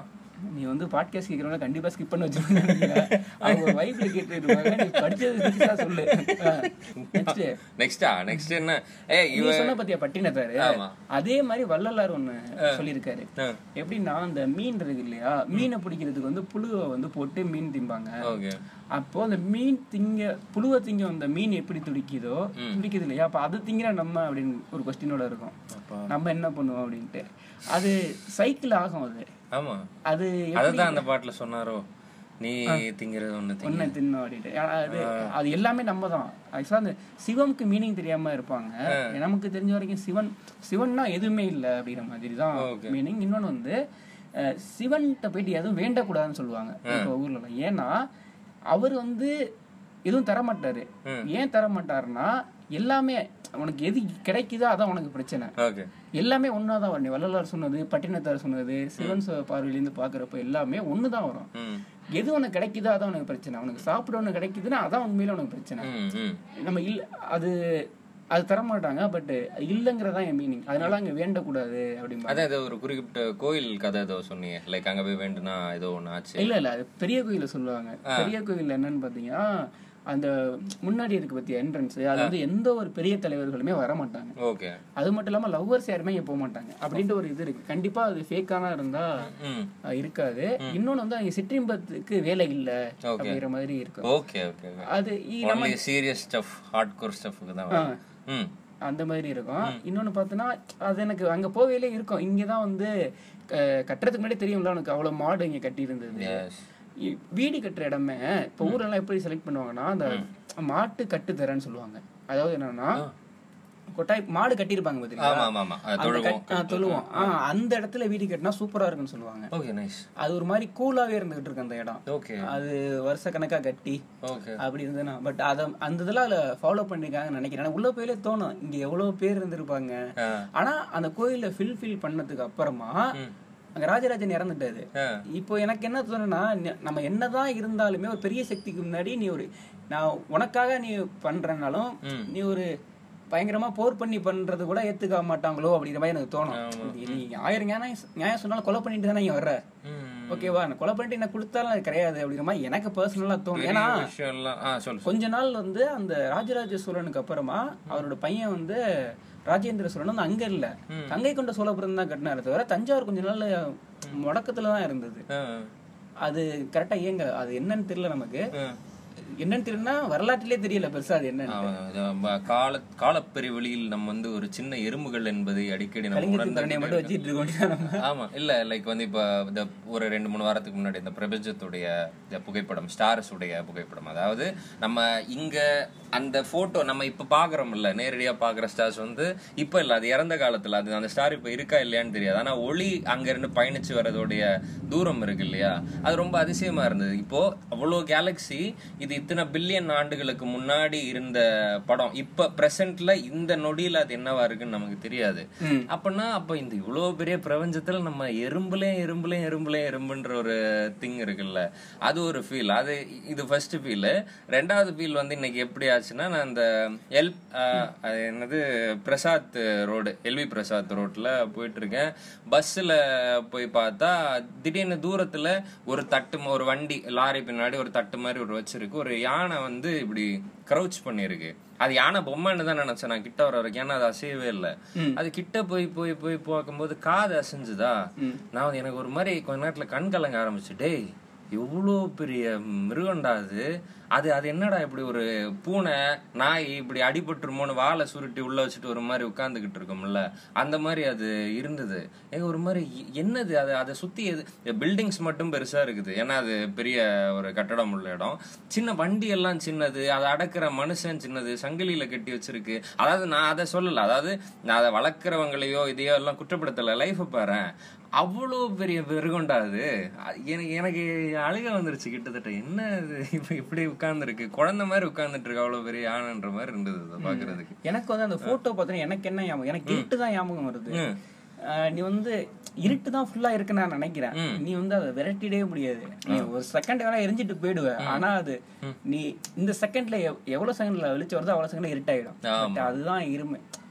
நீ வந்து பாட்காஸ்ட் கேட்கறவங்க கண்டிப்பா ஸ்கிப் பண்ண வச்சிருக்காங்க அவங்க வைஃப்ல கேட்டுட்டு இருப்பாங்க நீ படிச்சது புதுசா சொல்லு நெக்ஸ்ட் நெக்ஸ்டா நெக்ஸ்ட் என்ன ஏ நீ இவ சொன்ன பத்தியா பட்டினத்தாரு ஆமா. அதே மாதிரி வள்ளலார் ஒண்ணு சொல்லியிருக்காரு ஆ. எப்படின்னா அந்த மீன் இருக்கு இல்லையா மீனை பிடிக்கிறதுக்கு வந்து புழுவை வந்து போட்டு மீன் திம்பாங்க ஓகே அப்போ அந்த மீன் திங்க புழுவை திங்க அந்த மீன் எப்படி துடிக்குதோ துடிக்குது இல்லையா அப்ப அது திங்கிற நம்ம அப்படின்னு ஒரு கொஸ்டினோட இருக்கும் நம்ம என்ன பண்ணுவோம் அப்படின்ட்டு அது சைக்கிள் ஆகும் அது ஆமா அது அததான் அந்த பாட்டுல சொன்னாரோ நீ திங்கிறது ஒண்ணு திங்க ஒன்ன தின்னும் அப்படின்ட்டு ஆனா அது அது எல்லாமே நம்ம தான் ஆக்சுவலா அந்த சிவனுக்கு மீனிங் தெரியாம இருப்பாங்க நமக்கு தெரிஞ்ச வரைக்கும் சிவன் சிவன்னா எதுவுமே இல்லை அப்படிங்கிற மாதிரி தான் மீனிங் இன்னொன்னு வந்து அஹ், சிவன்கிட்ட போயிட்டு எதுவும் வேண்டக்கூடாதுன்னு சொல்லுவாங்க இப்போ ஊர்ல எல்லாம். ஏன்னா அவர் வந்து எதுவும் தர மாட்டாரு ஏன் தர மாட்டாருன்னா எல்லாமே உனக்கு எது கிடைக்குதோ அதான் உனக்கு பிரச்சனை ஓகே எல்லாமே ஒன்றா தான் வரும் நீ வள்ளலார் சொன்னது பட்டினத்தார் சொன்னது சிவன் ச- பார்வையிலேருந்து பார்க்குறப்ப எல்லாமே ஒன்று தான் வரும் ம் எது உனக்கு கிடைக்குதோ அதான் உனக்கு பிரச்சனை உனக்கு சாப்பிட ஒன்று கிடைக்குதுன்னா அதான் உண்மையில உனக்கு பிரச்சனை ம் ம் நம்ம இல்ல அது அது தர மாட்டாங்க பட் இல்லைங்கிறதா என் மீனிங் அதனால அங்க வேண்டக்கூடாது அப்படிம்பா அதான் ஏதோ ஒரு குறிப்பிட்ட கோயில் கதை ஏதோ சொன்னீங்க லைக் அங்க போய் வேண்டுனா ஏதோ ஒண்ணு ஆச்சு இல்ல இல்ல அது பெரிய கோயில சொல்லுவாங்க பெரிய கோயில்ல என்னன்னு பாத்தீங்கன்னா அந்த முன்னாடி இருக்கு பத்தியா என்ட்ரன்ஸ் அது வந்து எந்த ஒரு பெரிய தலைவர்களுமே வர மாட்டாங்க ஓகே அது மட்டும் இல்லாம லவ்வர்ஸ் யாருமே இங்க போக மாட்டாங்க அப்படின்ட்டு ஒரு இது இருக்கு கண்டிப்பா அது ஃபேக்கானா இருந்தா ம் அஹ், இருக்காது இன்னொன்னு வந்து அங்க சிற்றின்பத்துக்கு வேலை இல்ல அப்படிங்கிற மாதிரி இருக்கும் ஓகே ஓகே அது இ- only serious stuff hard core ஸ்டஃப்க்கு தான் வரும். ம் அந்த மாதிரி இருக்கும் இன்னொன்னு பார்த்தோன்னா அது எனக்கு அங்க போவேலே இருக்கும் இங்கதான் வந்து அஹ், கட்டுறதுக்கு முன்னாடி தெரியும்ல உனக்கு அவ்வளவு மாடு இங்க கட்டி இருந்தது எஸ் இ- வீடு கட்டுற இடமே இப்போ ஊரெல்லாம் எப்படி செலக்ட் பண்ணுவாங்கன்னா அந்த மாட்டு கட்டு தரேன்னு சொல்லுவாங்க அதாவது என்னன்னா கொட்டாய் மாடு கட்டியிருப்பாங்க ஆமா பாத்தீங்களா ஆமா ஆமா அது அந்த தொழுவோம் கட்- ஆ, தொழுவோம் ஆ, அந்த இடத்துல வீடு கட்டினா சூப்பரா இருக்குன்னு சொல்லுவாங்க ஓகே நைஸ் அது ஒரு மாதிரி கூலாவே இருந்துகிட்டு இருக்கு அந்த இடம் ஓகே அது வருஷ கணக்கா கட்டி ஓகே அப்படி இருந்ததுன்னா பட் அத அந்த இதெல்லாம் அதுல ஃபாலோ பண்ணிருக்காங்கன்னு நினைக்கிறேன் ஆனா உள்ள போயிலே தோணும் இங்க எவ்வளவு பேர் இருந்திருப்பாங்க ஆ. ஆனா அந்த கோயில ஃபில் ஃபில் பண்ணதுக்கு அப்புறமா அங்க ராஜராஜன் இறந்துட்டாரு ஆ. இப்போ எனக்கு என்ன தோணுன்னா ந- நம்ம என்னதான் இருந்தாலுமே ஒரு பெரிய சக்திக்கு முன்னாடி நீ ஒரு நான் உனக்காக நீ பண்றனாலும் நீ ஒரு பயங்கரமா போர் பண்ணி பண்றது கூட ஏத்துக்க மாட்டாங்களோ அப்படிங்கிற மாதிரி எனக்கு தோணும் நீ- நீ ஆயிரம் நியாயம் நியாயம் சொன்னாலும் கொலை பண்ணிட்டு தானே இங்க வர்ற ம் ஓகேவா நான் கொலை பண்ணிட்டு என்ன கொடுத்தாலும் அது கிடையாது அப்படிங்கிற மாதிரி எனக்கு பர்சனலா தோணும் ஏன்னா பெரிய விஷயம் எல்லாம் ஆ சொல்லு கொஞ்ச நாள் வந்து அந்த ராஜராஜ சோழனுக்கு அப்புறமா அவரோட பையன் வந்து ராஜேந்திர சோழன் வந்து அங்க இல்ல கங்கை கொண்ட சோழபுரம் தான் கட்டினாரு தவிர தஞ்சாவூர் கொஞ்ச நாள் முடக்கத்துல தான் இருந்தது ஆ, அது கரெக்டா ஏங்க அது என்னன்னு தெரியல நமக்கு ஆ. என்னன்னு தெரியலன்னா வரலாற்றிலே தெரியல பெருசா அது என்னன்னு ஆமா, அது ப- கால காலப்பெருவெளியில் நம்ம வந்து ஒரு சின்ன எறும்புகள் என்பதை அடிக்கடி நம்ம கலிங்கத்தின் உணர்ந்து தரணையை மட்டும் வச்சுட்டு இருக்க வேண்டியது நம்ம ஆமா இல்ல லைக் வந்து இப்ப இந்த ஒரு ரெண்டு மூணு வாரத்துக்கு முன்னாடி இந்த பிரபஞ்சத்துடைய இந்த புகைப்படம் ஸ்டார்ஸ் உடைய புகைப்படம் அதாவது நம்ம இங்க அந்த போட்டோ நம்ம இப்ப பாக்குறோம்ல நேரடியா பாக்குற ஸ்டார்ஸ் வந்து இப்ப இல்ல அது இறந்த காலத்துல அது அந்த ஸ்டார் இப்ப இருக்கா இல்லையான்னு தெரியாது ஆனா ஒளி அங்க இருந்து பயணிச்சு வரதோடைய தூரம் இருக்கு இல்லையா அது ரொம்ப அதிசயமா இருந்தது இப்போ அவ்வளவு கேலக்ஸி இது இத்தனை பில்லியன் ஆண்டுகளுக்கு முன்னாடி இருந்த படம் இப்ப பிரசன்ட்ல இந்த நொடியில அது என்னவா இருக்குன்னு நமக்கு தெரியாது அப்பனா அப்ப இந்த இவ்வளவு பெரிய பிரபஞ்சத்துல நம்ம எறும்புலையும் எறும்புலையும் எறும்புலையும் எறும்புன்ற ஒரு திங் இருக்குல்ல அது ஒரு ஃபீல் அது இது ஃபர்ஸ்ட் ஃபீல் ரெண்டாவது ஃபீல் வந்து இன்னைக்கு எப்படி ஆச்சுன்னா நான் இந்த எல் அது என்னது பிரசாத் ரோடு எல்வி பிரசாத் ரோட்ல போயிட்டு இருக்கேன் பஸ்ல போய் பார்த்தா திடீர்னு தூரத்துல ஒரு தட்டு ம- ஒரு வண்டி லாரி பின்னாடி ஒரு தட்டு மாதிரி ஒரு வச்சிருக்கு ஒரு யானை வந்து இப்படி க்ரௌச் பண்ணிருக்கு அது யானை பொம்மைன்னு தான் நினைச்சேன் நான் கிட்ட வர வரைக்கும் ஏன்னா அது அசையவே இல்லை அது கிட்ட போய் போய் போய் பார்க்கும்போது காது அசைஞ்சுதா நான் வந்து எனக்கு ஒரு மாதிரி கொஞ்ச நேரத்துல கண் கலங்க ஆரம்பிச்சு டேய் எவ்வளோ பெரிய மிருகண்டா அது அது அது என்னடா இப்படி ஒரு பூனை நாய் இப்படி அடிபட்டுருமோன்னு வாழை சுருட்டி உள்ள வச்சுட்டு ஒரு மாதிரி உட்காந்துக்கிட்டு இருக்கோம்ல அந்த மாதிரி அது இருந்தது ஏங்க ஒரு மாதிரி எ- என்னது அது அதை சுத்தி எது பில்டிங்ஸ் மட்டும் பெருசா இருக்குது ஏன்னா அது பெரிய ஒரு கட்டடம் உள்ள இடம் சின்ன வண்டி எல்லாம் சின்னது அதை அடக்குற மனுஷன் சின்னது சங்கிலியில கட்டி வச்சிருக்கு அதாவது நான் அதை சொல்லல அதாவது நான் அதை வளர்க்குறவங்களையோ இதையோ எல்லாம் குற்றப்படுத்தல லைஃப் பாரு அவ்வளோ பெரிய மிருகண்டா அது அ- எனக்கு எனக்கு அழுக வந்துருச்சு கிட்டத்தட்ட என்ன இது இப்ப இப்படி உட்கார்ந்துருக்கு குழந்தை மாதிரி உட்கார்ந்துட்டு இருக்கு அவ்வளவு பெரிய யானைன்ற மாதிரி இருந்தது அதை பாக்குறதுக்கு எனக்கு வந்து அந்த போட்டோ பார்த்தோன்னா எனக்கு என்ன ஞாபகம் எனக்கு இருட்டு தான் ஞாபகம் வருது ஆஹ் நீ வந்து இருட்டு தான் ஃபுல்லா இருக்கு நான் நினைக்கிறேன் நீ வந்து அதை விரட்டிடவே முடியாது நீ ஒரு செகண்ட் வேணா எரிஞ்சிட்டு போயிடுவ ஆனா அது நீ இந்த செகண்ட்ல எவ்வளவு செகண்ட்ல வெளிச்சம் வருதோ அவ்வளவு செகண்ட்ல இருட்டாயிடும் But அதுதான் இருமை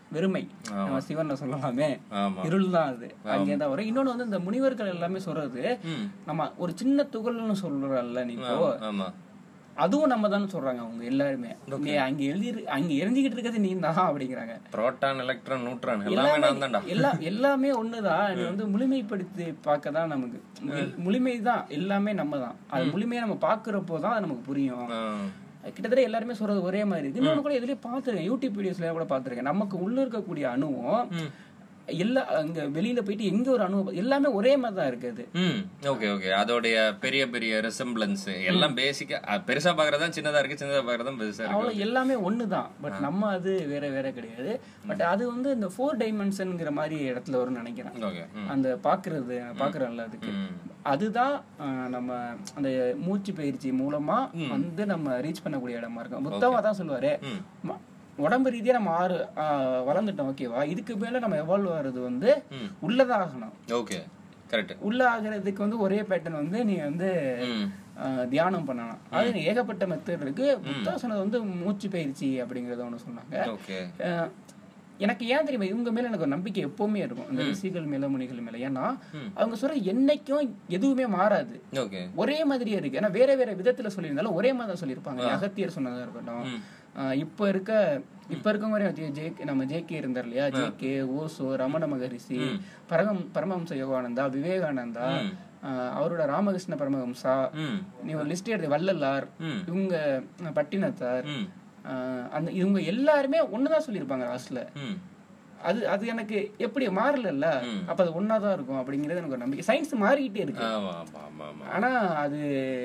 வெறுமை நம்ம சிவன் சொல்லலாமே ஆமா இருள் தான் அது அங்கே தான் வரும் இன்னொன்னு வந்து இந்த முனிவர்கள் எல்லாமே சொல்றது ம். நம்ம ஒரு சின்ன துகள்னு சொல்றல்ல நீ இப்போ ஆமா அதுவும் நம்ம தான் சொல்றாங்க அவங்க எல்லாருமே நீ அங்க எழுதி அங்க எரிஞ்சுக்கிட்டு இருக்கிறது நீ தான் அப்படிங்கிறாங்க புரோட்டான் எலக்ட்ரான் நியூட்ரான் எல்லாமே நான் தான்டா எல்லாம் எல்லாமே ஒண்ணுதான் நீ வந்து முழுமைப்படுத்தி பார்க்க தான் நமக்கு முழுமை தான் எல்லாமே நம்ம தான் அது முழுமையை நம்ம பாக்குறப்போ தான் அது நமக்கு புரியும் ஆ. கிட்டத்தட்ட எல்லாருமே சொல்றது ஒரே மாதிரி இருக்கு இன்னொன்னு கூட எதுலயே பாத்துருக்கேன் யூடியூப் வீடியோஸ்ல கூட பாத்துருக்கேன் நமக்கு உள்ள இருக்கக்கூடிய அணுவும் எல்லா அங்க வெளியில போயிட்டு எங்க ஒரு அணு எல்லாமே ஒரே மாதிரி தான் இருக்குது ம் ஓகே ஓகே அதோடைய பெரிய பெரிய ரெசம்பிளன்ஸ் எல்லாம் பேசிக்கா பெருசா பாக்குறதா சின்னதா இருக்கு சின்னதா பாக்குறதா பெருசா இருக்கு அவ்வளவு எல்லாமே ஒண்ணுதான் பட் நம்ம அது வேற வேற கிடையாது பட் அது வந்து இந்த ஃபோர் டைமென்ஷன்ங்கிற மாதிரி இடத்துல வரும்னு நினைக்கிறேன் ஓகே அந்த பாக்குறது பாக்குறோம்ல அதுக்கு அதுதான் அஹ், நம்ம அந்த மூச்சு பயிற்சி மூலமா வந்து நம்ம ரீச் பண்ணக்கூடிய இடமா இருக்கும் புத்தவா தான் சொல்லுவாரு ம- உடம்பு ரீதியா நம்ம ஆறு அஹ், வளர்ந்துட்டோம் ஓகேவா இதுக்கு மேல நம்ம எவால்வ் ஆகுறது வந்து உள்ளதான் ஆகணும் ஓகே கரெக்ட் உள்ள ஆகுறதுக்கு வந்து ஒரே பேட்டர்ன் வந்து நீ வந்து ம் அஹ், தியானம் பண்ணலாம் அது ஏகப்பட்ட மெத்தட் இருக்கு புத்தா சொன்னது வந்து மூச்சு பயிற்சி அப்படிங்கறத ஒண்ணு சொன்னாங்க ஓகே அஹ், எனக்கு ஏன் தெரியுமா இவங்க மேல எனக்கு ஒரு நம்பிக்கை எப்பவுமே இருக்கும் இந்த ரிஷிகள் மேல முனிகள் மேல ஏன்னா அவங்க சொல்ற என்னைக்கும் எதுவுமே மாறாது ஓகே ஒரே மாதிரியே இருக்கு ஏன்னா வேற வேற விதத்துல சொல்லியிருந்தாலும் ஒரே மாதிரி தான் சொல்லியிருப்பாங்க அகத்தியர் சொன்னதா இருக்கட்டும் அஹ், இப்ப இருக்க இப்ப இருக்கவங்க வரையும் ஜே- ஜே நம்ம ஜேகே இருந்தார் இல்லையா ஜேகே ஓசோ ரமண மகரிஷி பரகம் பரமஹம்ச யோகானந்தா விவேகானந்தா அஹ், அவரோட ராமகிருஷ்ண பரமஹம்சா ம் நீ ஒரு லிஸ்ட் எடுத்து வள்ளலார் ம். இவங்க அஹ், பட்டினத்தார் ம் அஹ், அந்த இவங்க எல்லாருமே ஒண்ணுதான் சொல்லியிருப்பாங்க லாஸ்ட்ல ம் அது அது எனக்கு எப்படி மாறல அப்ப அது ஒன்னாதான் இருக்கும் அப்படிங்கிறது எனக்கு ஒரு நம்பிக்கை சயின்ஸ் மாறிக்கிட்டே இருக்கு ஆமா ஆமா ஆமா ஆமா ஆனா அது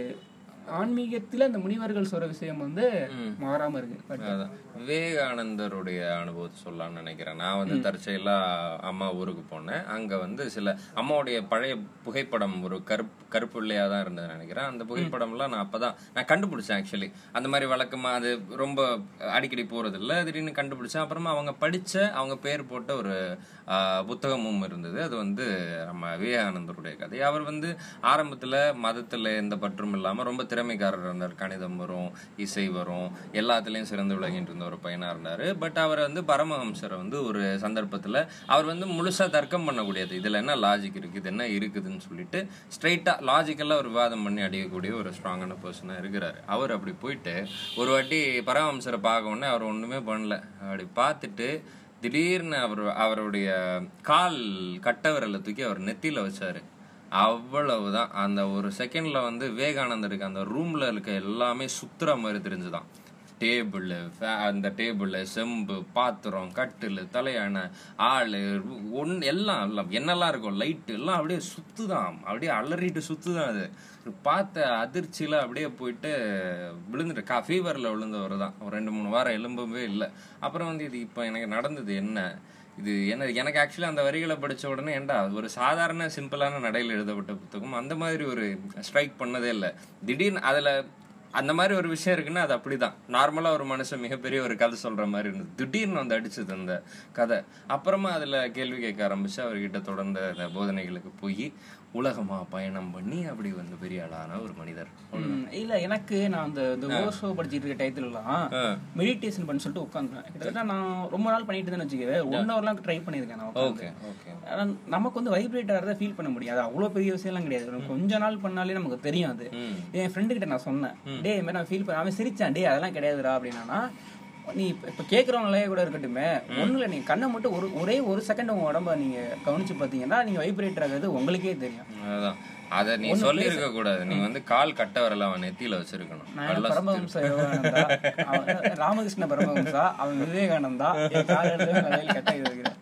ஆன்மீகத்துல அந்த முனிவர்கள் சொல்ற விஷயம் வந்து மாறாம இருக்கு பட் அதான் விவேகானந்தருடைய அனுபவத்தை சொல்லலாம்னு நினைக்கிறேன் நான் வந்து தற்செயலா அம்மா ஊருக்கு போனேன் அங்க வந்து சில அம்மாவுடைய பழைய புகைப்படம் ஒரு கருப்பு கருப்பு வெள்ளையா தான் இருந்தது நினைக்கிறேன் அந்த புகைப்படம்லாம் நான் அப்பதான் நான் கண்டுபிடிச்சேன் ஆக்சுவலி அந்த மாதிரி வழக்கமா அது ரொம்ப அடிக்கடி போறது இல்ல திடீர்னு கண்டுபிடிச்சேன் அப்புறமா அவங்க படிச்ச அவங்க பேர் போட்ட ஒரு ஆஹ், புத்தகமும் இருந்தது அது வந்து நம்ம விவேகானந்தருடைய கதை அவர் வந்து ஆரம்பத்துல மதத்துல எந்த பற்றும் இல்லாம ரொம்ப திறமைக்காரர் இருந்தார் கணிதம் வரும் இசை வரும் எல்லாத்துலயும் சிறந்து விளங்கிட்டு இருந்த ஒரு பையனா இருந்தாரு பட் அவர் வந்து பரமஹம்சரை வந்து ஒரு சந்தர்ப்பத்துல அவர் வந்து முழுசா தர்க்கம் பண்ணக்கூடியது இதுல என்ன லாஜிக் இருக்கு இது என்ன இருக்குதுன்னு சொல்லிட்டு ஸ்ட்ரைட்டா லாஜிக்கலா ஒரு விவாதம் பண்ணி அடிக்கக்கூடிய ஒரு ஸ்ட்ராங்கான பர்சனா இருக்கிறாரு அவர் அப்படி போயிட்டு ஒரு வாட்டி பரமஹம்சரை பார்க்க உடனே அவர் ஒண்ணுமே பண்ணல அப்படி பார்த்துட்டு திடீர்னு அவர் அவருடைய கால் கட்டவிரலை தூக்கி அவர் நெத்தியில வச்சாரு அவ்வளவுதான் அந்த ஒரு செகண்ட்ல வந்து விவேகானந்தருக்கு அந்த ரூம்ல இருக்க எல்லாமே சுத்துற மாதிரி தெரிஞ்சுதான் டேபிள் அந்த டேபிள் செம்பு பாத்திரம் கட்டில் தலையானை ஆளு ஒன் எல்லாம் எல்லாம் என்னெல்லாம் இருக்கும் லைட்டு எல்லாம் அப்படியே சுத்துதான் அப்படியே அலறிட்டு சுத்துதான் அது பார்த்த அதிர்ச்சியில அப்படியே போயிட்டு விழுந்துட்டு கா ஃபீவர்ல விழுந்தவர் தான் ஒரு ரெண்டு மூணு வாரம் எலும்பவே இல்லை அப்புறம் வந்து இது இப்போ எனக்கு நடந்தது என்ன இது என்ன எனக்கு ஆக்சுவலி அந்த வரிகளை படிச்ச உடனே ஏன்டா அது ஒரு சாதாரண சிம்பிளான நடையில் எழுதப்பட்ட புத்தகம் அந்த மாதிரி ஒரு ஸ்ட்ரைக் பண்ணதே இல்லை திடீர்னு அதுல அந்த மாதிரி ஒரு விஷயம் இருக்குன்னா அது அப்படிதான் நார்மலா ஒரு மனுஷன் மிகப்பெரிய ஒரு கதை சொல்ற மாதிரி இருந்தது திடீர்னு வந்து அடிச்சது அந்த கதை அப்புறமா அதுல கேள்வி கேட்க ஆரம்பிச்சு அவர்கிட்ட தொடர்ந்த அந்த போதனைகளுக்கு போய் உலகமா பயணம் பண்ணி அப்படி வந்து பெரிய ஆளான ஒரு மனிதர் ம், இல்ல எனக்கு நான் அந்த இந்த ஓஷோ படிச்சிட்டு இருக்க டயத்துல எல்லாம் மெடிடேஷன் பண்ண சொல்லிட்டு உட்காந்துருவேன் கிட்டத்தட்ட நான் ரொம்ப நாள் பண்ணிட்டு இருந்தேன்னு வச்சுக்கவே ஒன் ஹவர்லாம் ட்ரை பண்ணியிருக்கேன் நான் உட்கார்ந்து. ஓகே ஓகே ஆனா, நமக்கு வந்து வைப்ரேட் ஆகிறத ஃபீல் பண்ண முடியாது அவ்வளவு பெரிய விஷயம்லாம் கிடையாது நம்ம கொஞ்ச நாள் பண்ணாலே நமக்கு தெரியும் அது என் ஃப்ரெண்டு கிட்ட நான் சொன்னேன் டே இந்த மாதிரி நான் ஃபீல் பண்ண அவன் சிரிச்சான் டே அதெல்லாம் கிடையாதுடா அப்படின்னா நீ இப்ப- இப்ப கேக்குறவங்களே கூட இருக்கட்டுமே ஒண்ணுல நீங்க கண்ணை மட்டும் ஒரு ஒரே ஒரு செகண்ட் உங்க உடம்ப நீங்க கவனிச்சு பாத்தீங்கன்னா நீங்க வைப்ரேட் ஆகிறது உங்களுக்கே தெரியும் அதான் அத நீ சொல்லி இருக்க கூடாது நீ வந்து கால் கட்ட வரல அவன் நெத்தியில வச்சிருக்கணும் நான் நல்லா பரமஹம்சா யோகானந்தா அவன் ராமகிருஷ்ண பரமஹம்சா அவன் விவேகானந்தா என் கால எடுத்து தலையில கட்ட இருக்கிறேன்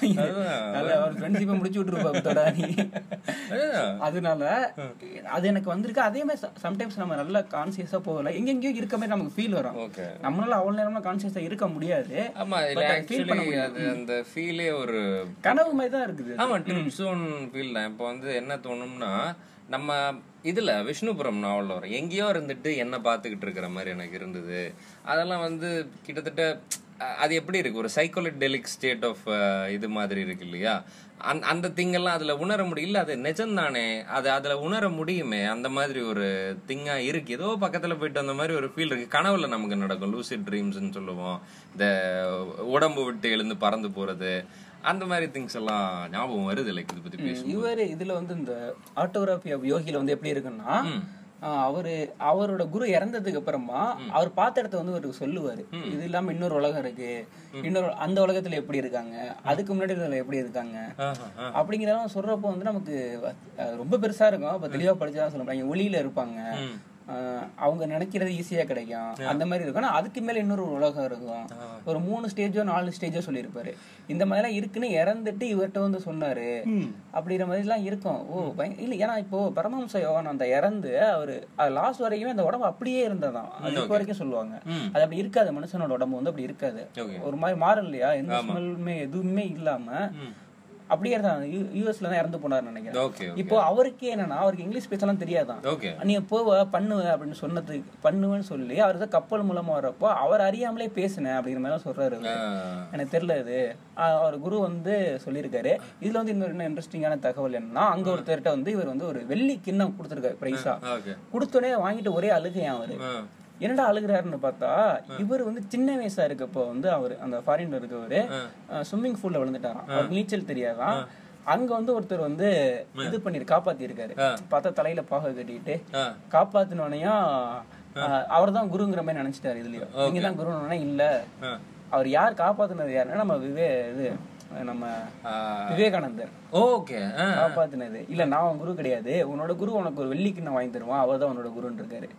நல்ல ஒரு ஃப்ரெண்ட்ஷிப்பை முடிச்சு விட்டுருப்பா புத்தோட நீ அதுதான். அதனால அது எனக்கு வந்திருக்கு அதே மாதிரி சம்டைம்ஸ் நம்ம நல்லா கான்சியஸா போகல எங்கெங்கயோ இருக்க மாதிரி நமக்கு ஃபீல் வரும் ஓகே நம்மளால அவ்வளவு நேரமா கான்சியஸா இருக்க முடியாது ஆமா இல்ல ஆக்சுவலி அது அந்த ஃபீலே ஒரு கனவு மாதிரி தான் இருக்குது ஆமா ட்ரிப் ஜோன் ஃபீல் தான் இப்போ வந்து என்ன தோணும்னா நம்ம இதுல விஷ்ணுபுரம் நாவல்ல வரும் எங்கேயோ இருந்துட்டு என்ன பார்த்துக்கிட்டு இருக்கிற மாதிரி எனக்கு இருந்தது அதெல்லாம் வந்து கிட்டத்தட்ட அ- அது எப்படி இருக்கு ஒரு சைக்கோலெடெலிக் ஸ்டேட் ஆஃப் இது மாதிரி இருக்கு இல்லையா அந்த அந்த திங்கெல்லாம் அதுல உணர முடியும் இல்ல அது நிஜம்தானே அது அதுல உணர முடியுமே அந்த மாதிரி ஒரு திங்கா இருக்கு ஏதோ பக்கத்துல போயிட்டு அந்த மாதிரி ஒரு ஃபீல் இருக்கு கனவுல நமக்கு நடக்கும் லூசிட் ட்ரீம்ஸ்னு சொல்லுவோம் இந்த உடம்பு விட்டு எழுந்து பறந்து போறது அந்த மாதிரி திங்ஸ் எல்லாம் ஞாபகம் வருது லைக் இது பத்தி பேசும் இவரு இதுல வந்து இந்த ஆட்டோகிராஃபி ஆஃப் யோகில வந்து எப்படி இருக்குன்னா ஆஹ் அவரு அவரோட குரு இறந்ததுக்கு அப்புறமா அவர் பார்த்த இடத்த வந்து அவருக்கு சொல்லுவாரு இது இல்லாம இன்னொரு உலகம் இருக்கு இன்னொரு அந்த உலகத்துல எப்படி இருக்காங்க அதுக்கு முன்னாடி இதுல எப்படி இருக்காங்க அப்படிங்கிறதெல்லாம் சொல்றப்போ வந்து நமக்கு அஹ், ரொம்ப பெருசா இருக்கும் அப்ப தெளிவா படிச்சா சொல்ல முடியும் ஒளியில இருப்பாங்க ஆஹ் அவங்க நினைக்கிறது ஈஸியா கிடைக்கும் அந்த மாதிரி இருக்கும் ஆனா அதுக்கு மேல இன்னொரு ஒரு உலகம் இருக்கும் ஒரு மூணு ஸ்டேஜோ நாலு ஸ்டேஜோ சொல்லியிருப்பாரு இந்த மாதிரி எல்லாம் இருக்குன்னு இறந்துட்டு இவர்கிட்ட வந்து சொன்னாரு அப்படிங்கிற மாதிரி எல்லாம் இருக்கும் ஓ பய- இல்ல ஏன்னா இப்போ பரமஹம்ச யோகன் அந்த இறந்து அவரு லாஸ்ட் வரைக்குமே அந்த உடம்பு அப்படியே இருந்ததாம் அது இப்போ வரைக்கும் சொல்லுவாங்க அது அப்படி இருக்காது மனுஷனோட உடம்பு வந்து அப்படி இருக்காது Okay. ஒரு மாதிரி மாறும் இல்லையா எந்த ஸ்மெல்லுமே எதுவுமே இல்லாம அப்படியே இருந்தாங்க யூஎஸ்ல தான் இறந்து போனாருன்னு நினைக்கிறேன் ஓகே இப்போ அவருக்கே என்னன்னா அவருக்கு இங்கிலீஷ் பேசலாம் தெரியாதான் ஓகே நீ போவ பண்ணுவ அப்படின்னு சொன்னது பண்ணுவேன்னு சொல்லி அவர் தான் கப்பல் மூலமா வர்றப்போ அவர் அறியாமலே பேசினேன் அப்படிங்கிற மாதிரி எல்லாம் சொல்றாரு அவரு. எனக்கு தெரியல இது ஆஹ் அவர் குரு வந்து சொல்லியிருக்காரு இதுல வந்து இன்னொரு என்ன இன்ட்ரெஸ்டிங்கான தகவல் என்னன்னா அங்க ஒருத்தர்கிட்ட வந்து இவர் வந்து ஒரு வெள்ளி கிண்ணம் கொடுத்துருக்காரு பிரைஸா ஓகே கொடுத்தோடனே வாங்கிட்டு ஒரே அழுகையான் அவரு என்னடா அழுகுறாருன்னு பார்த்தா இவர் வந்து சின்ன வயசா இருக்கப்போ வந்து அவர் அந்த ஃபாரின்ல இருக்கவரு ஸ்விம்மிங் பூல்ல விழுந்துட்டாராம் அவருக்கு நீச்சல் தெரியாதான் அங்க வந்து ஒருத்தர் வந்து இது பண்ணி காப்பாத்தி இருக்காரு பார்த்தா தலையில பாக கட்டிட்டு காப்பாத்தினோனையும் அவர் தான் குருங்கிற மாதிரி நினைச்சிட்டாரு இதுலயும் நீங்க தான் குருன்னு இல்ல அவர் யார் காப்பாத்துனது யாருன்னா நம்ம விவே இது நம்ம விவேகானந்தர் ஓகே காப்பாத்துனது இல்ல நான் உன் குரு கிடையாது உன்னோட குரு உனக்கு ஒரு வெள்ளிக்கிண்ணம் வாங்கி தருவான் அவர் தான் உன்னோட குருன்னு இருக்காரு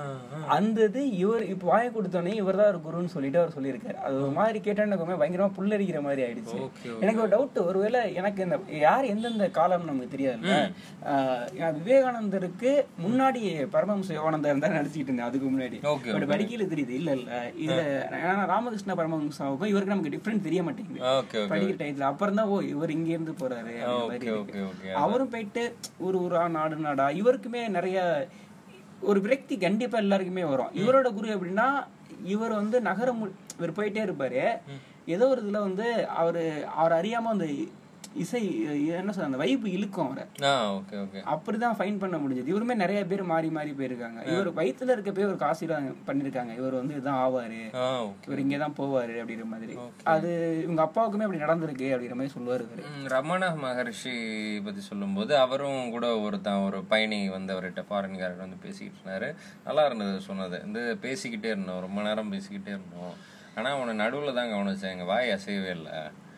அந்த இது இவர் இப்ப வாங்கி கொடுத்தோடனே இவர் தான் ஒரு குருன்னு சொல்லிட்டு அவர் சொல்லியிருக்காரு அது ஒரு மாதிரி கேட்டோன்னு பயங்கரமா புல்லரிக்கிற மாதிரி ஆயிடுச்சு ஓகே எனக்கு ஒரு டவுட் ஒருவேளை எனக்கு இந்த யார் எந்தெந்த காலம் நமக்கு தெரியாதுல்ல ஆஹ் நான் விவேகானந்தருக்கு முன்னாடி பரமஹம்ச யோகானந்தர் இருந்தா நடிச்சுக்கிட்டு இருந்தேன் அதுக்கு முன்னாடி ஓகே பட் படிக்கல தெரியுது இல்ல இல்ல இதுல ஏன்னா ராமகிருஷ்ண பரமஹம்சாவுக்கும் இவருக்கு நமக்கு டிஃபரெண்ட் தெரிய மாட்டேங்குது ஓகே ஓகே படிக்கிற டயத்துல அப்புறம் தான் ஓ இவர் இங்க இருந்து போறாரு அப்படிங்கிற மாதிரி ஓகே இருக்கு. ஓகே ஓகே அவரும் போயிட்டு ஒரு ஊரா நாடு நாடா இவருக்குமே நிறைய ஒரு விரக்தி கண்டிப்பா எல்லாருக்குமே வரும் இவரோட குரு எப்படின்னா இவர் வந்து நகரம் மு- இவர் போயிட்டே இருப்பாரு ஏதோ ஒரு இதுல வந்து அவரு அவர் அறியாம அந்த இசை என்ன சொல்ற அந்த வைப்பு இழுக்கும் அவரை ஆ ஓகே ஓகே அப்படிதான் ஃபைன் பண்ண முடிஞ்சது இவருமே நிறைய பேர் மாறி மாறி போயிருக்காங்க இவர் வயித்துல இருக்க போய் ஒரு ஆசீர்வாதம் பண்ணிருக்காங்க இவர் வந்து இதுதான் ஆவாரு ஆ ஓகே இவர் இங்கதான் போவாரு அப்படிங்கிற மாதிரி அது இவங்க அப்பாவுக்குமே அப்படி நடந்திருக்கு அப்படிங்கிற மாதிரி சொல்லுவாரு இவரு ம், ரமண மகர்ஷி பத்தி சொல்லும்போது அவரும் கூட ஒருத்தன் ஒரு பயணி வந்து அவர்கிட்ட ஃபாரின்காரர் வந்து பேசிக்கிட்டு இருந்தாரு நல்லா இருந்தது சொன்னது வந்து பேசிக்கிட்டே இருந்தோம் ரொம்ப நேரம் பேசிக்கிட்டே இருந்தோம் ஆனா அவனை நடுவுல தான் கவனிச்சேன் எங்க வாய் அசையவே இல்லை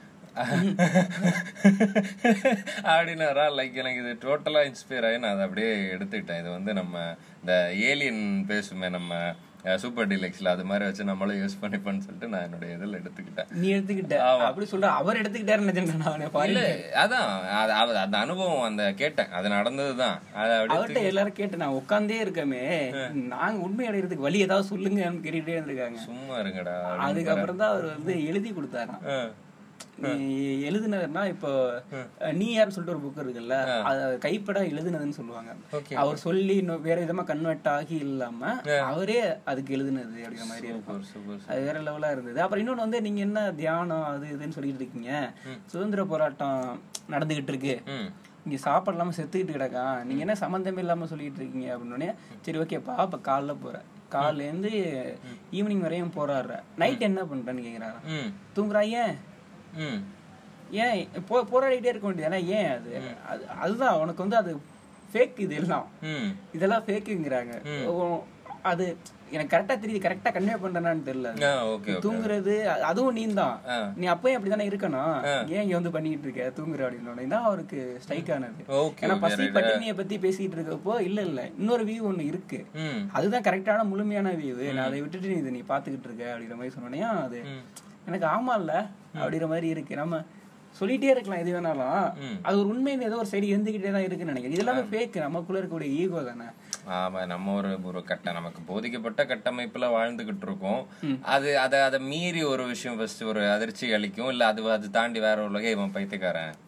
அப்படின்னாரா லைக் எனக்கு இது டோட்டலா இன்ஸ்பயர் ஆகி நான் அதை அப்படியே எடுத்துக்கிட்டேன் இது வந்து நம்ம இந்த ஏலியன் பேசுமே நம்ம சூப்பர் டிலெக்ஸ்ல அது மாதிரி வச்சு நம்மளும் யூஸ் பண்ணிப்போன்னு சொல்லிட்டு நான் என்னுடைய இதில் எடுத்துக்கிட்டேன் நீ எடுத்துக்கிட்ட அப்படி சொல்ற அவர் எடுத்துக்கிட்டாருன்னு நினைச்சேன் நான் அவனை பாரு. இல்ல அதான் அது அது- அந்த அனுபவம் அந்த கேட்டேன் அது நடந்ததுதான் அது அப்படியே அவர்ட்ட எல்லாரும் கேட்டு நான் உட்காந்தே இருக்கமே நாங்க உண்மை அடைகிறதுக்கு வழி ஏதாவது சொல்லுங்கன்னு கேட்டுட்டே இருந்திருக்காங்க சும்மா இருங்கடா அதுக்கப்புறம் தான் அவர் வந்து எழுதி கொடுத்தாராம் ஆ. நீ எழுதுனதுன்னா இப்போ நீ யாருன்னு சொல்லிட்டு ஒரு புக் இருக்குல்ல அது அவர் கைப்பட எழுதுனதுன்னு சொல்லுவாங்க Okay. அவர் சொல்லி இன்னும் வேற விதமா கன்வெர்ட் ஆகி இல்லாம அவரே அதுக்கு எழுதுனது அப்படிங்கிற மாதிரி இருக்கும் சூப்பர் சூப்பர் அது வேற லெவலா இருந்தது அப்புறம் இன்னொன்னு வந்து நீங்க என்ன தியானம் அது இதுன்னு சொல்லிட்டு இருக்கீங்க சுதந்திர போராட்டம் நடந்துகிட்டு இருக்கு ம் இங்க சாப்பாடு இல்லாம செத்துக்கிட்டு கிடக்கான் நீங்க என்ன சம்மந்தமே இல்லாம சொல்லிட்டு இருக்கீங்க அப்படின்னே சரி ஓகேப்பா அப்ப காலைல போறேன் காலைல இருந்து ஈவினிங் வரையும் போறாரு நைட் என்ன பண்றேன்னு கேக்குறாரு ம் தூங்குறா ஏன் ம் ஏன் போ போராடிட்டே இருக்க வேண்டியது ஏன் அது அது அதுதான் உனக்கு வந்து அது ஃபேக் இது எல்லாம் ம் இதெல்லாம் ஃபேக்குங்கிறாங்க அது எனக்கு கரெக்டா தெரியுது கரெக்டா கன்வே பண்றேனான்னு தெரியல ஆ ஓகே ஓகே தூங்குறது அ- அதுவும் நீ தான் ஆ. நீ அப்பயும் அப்படிதானே இருக்கணும் ஏன் இங்க வந்து பண்ணிட்டு இருக்க தூங்குற அப்படின்னு தான் அவருக்கு ஸ்ட்ரைக் ஆனது ஓகே ஏன்னா பசி பட்டினிய பத்தி பேசிட்டு இருக்கப்போ இல்ல இல்ல இன்னொரு வியூ ஒண்ணு இருக்கு ம் அதுதான் கரெக்டான முழுமையான வியூ நான் அதை விட்டுட்டு நீ இதை நீ பாத்துக்கிட்டு இருக்க அப்படிங்கிற மாதிரி சொன்னோன்னே அது எனக்கு ஆமா இல்ல அப்படிங்கிற மாதிரி இருக்கு நம்ம சொல்லிட்டே இருக்கலாம் எது வேணாலும் அது ஒரு உண்மைன்னு ஏதோ ஒரு சைடு இருந்துகிட்டே தான் இருக்குன்னு நினைக்கிறேன் இது எல்லாமே ஃபேக் நமக்குள்ள இருக்கக்கூடிய ஈகோ தானே ஆமா நம்ம ஒரு ஒரு கட்ட நமக்கு போதிக்கப்பட்ட கட்டமைப்புல வாழ்ந்துகிட்டு இருக்கோம் அது அத அதை மீறி ஒரு விஷயம் ஃபர்ஸ்ட் ஒரு அதிர்ச்சி அளிக்கும் இல்ல அது அது தாண்டி வேற ஒரு உலகே இவன் பைத்தியக்காரன்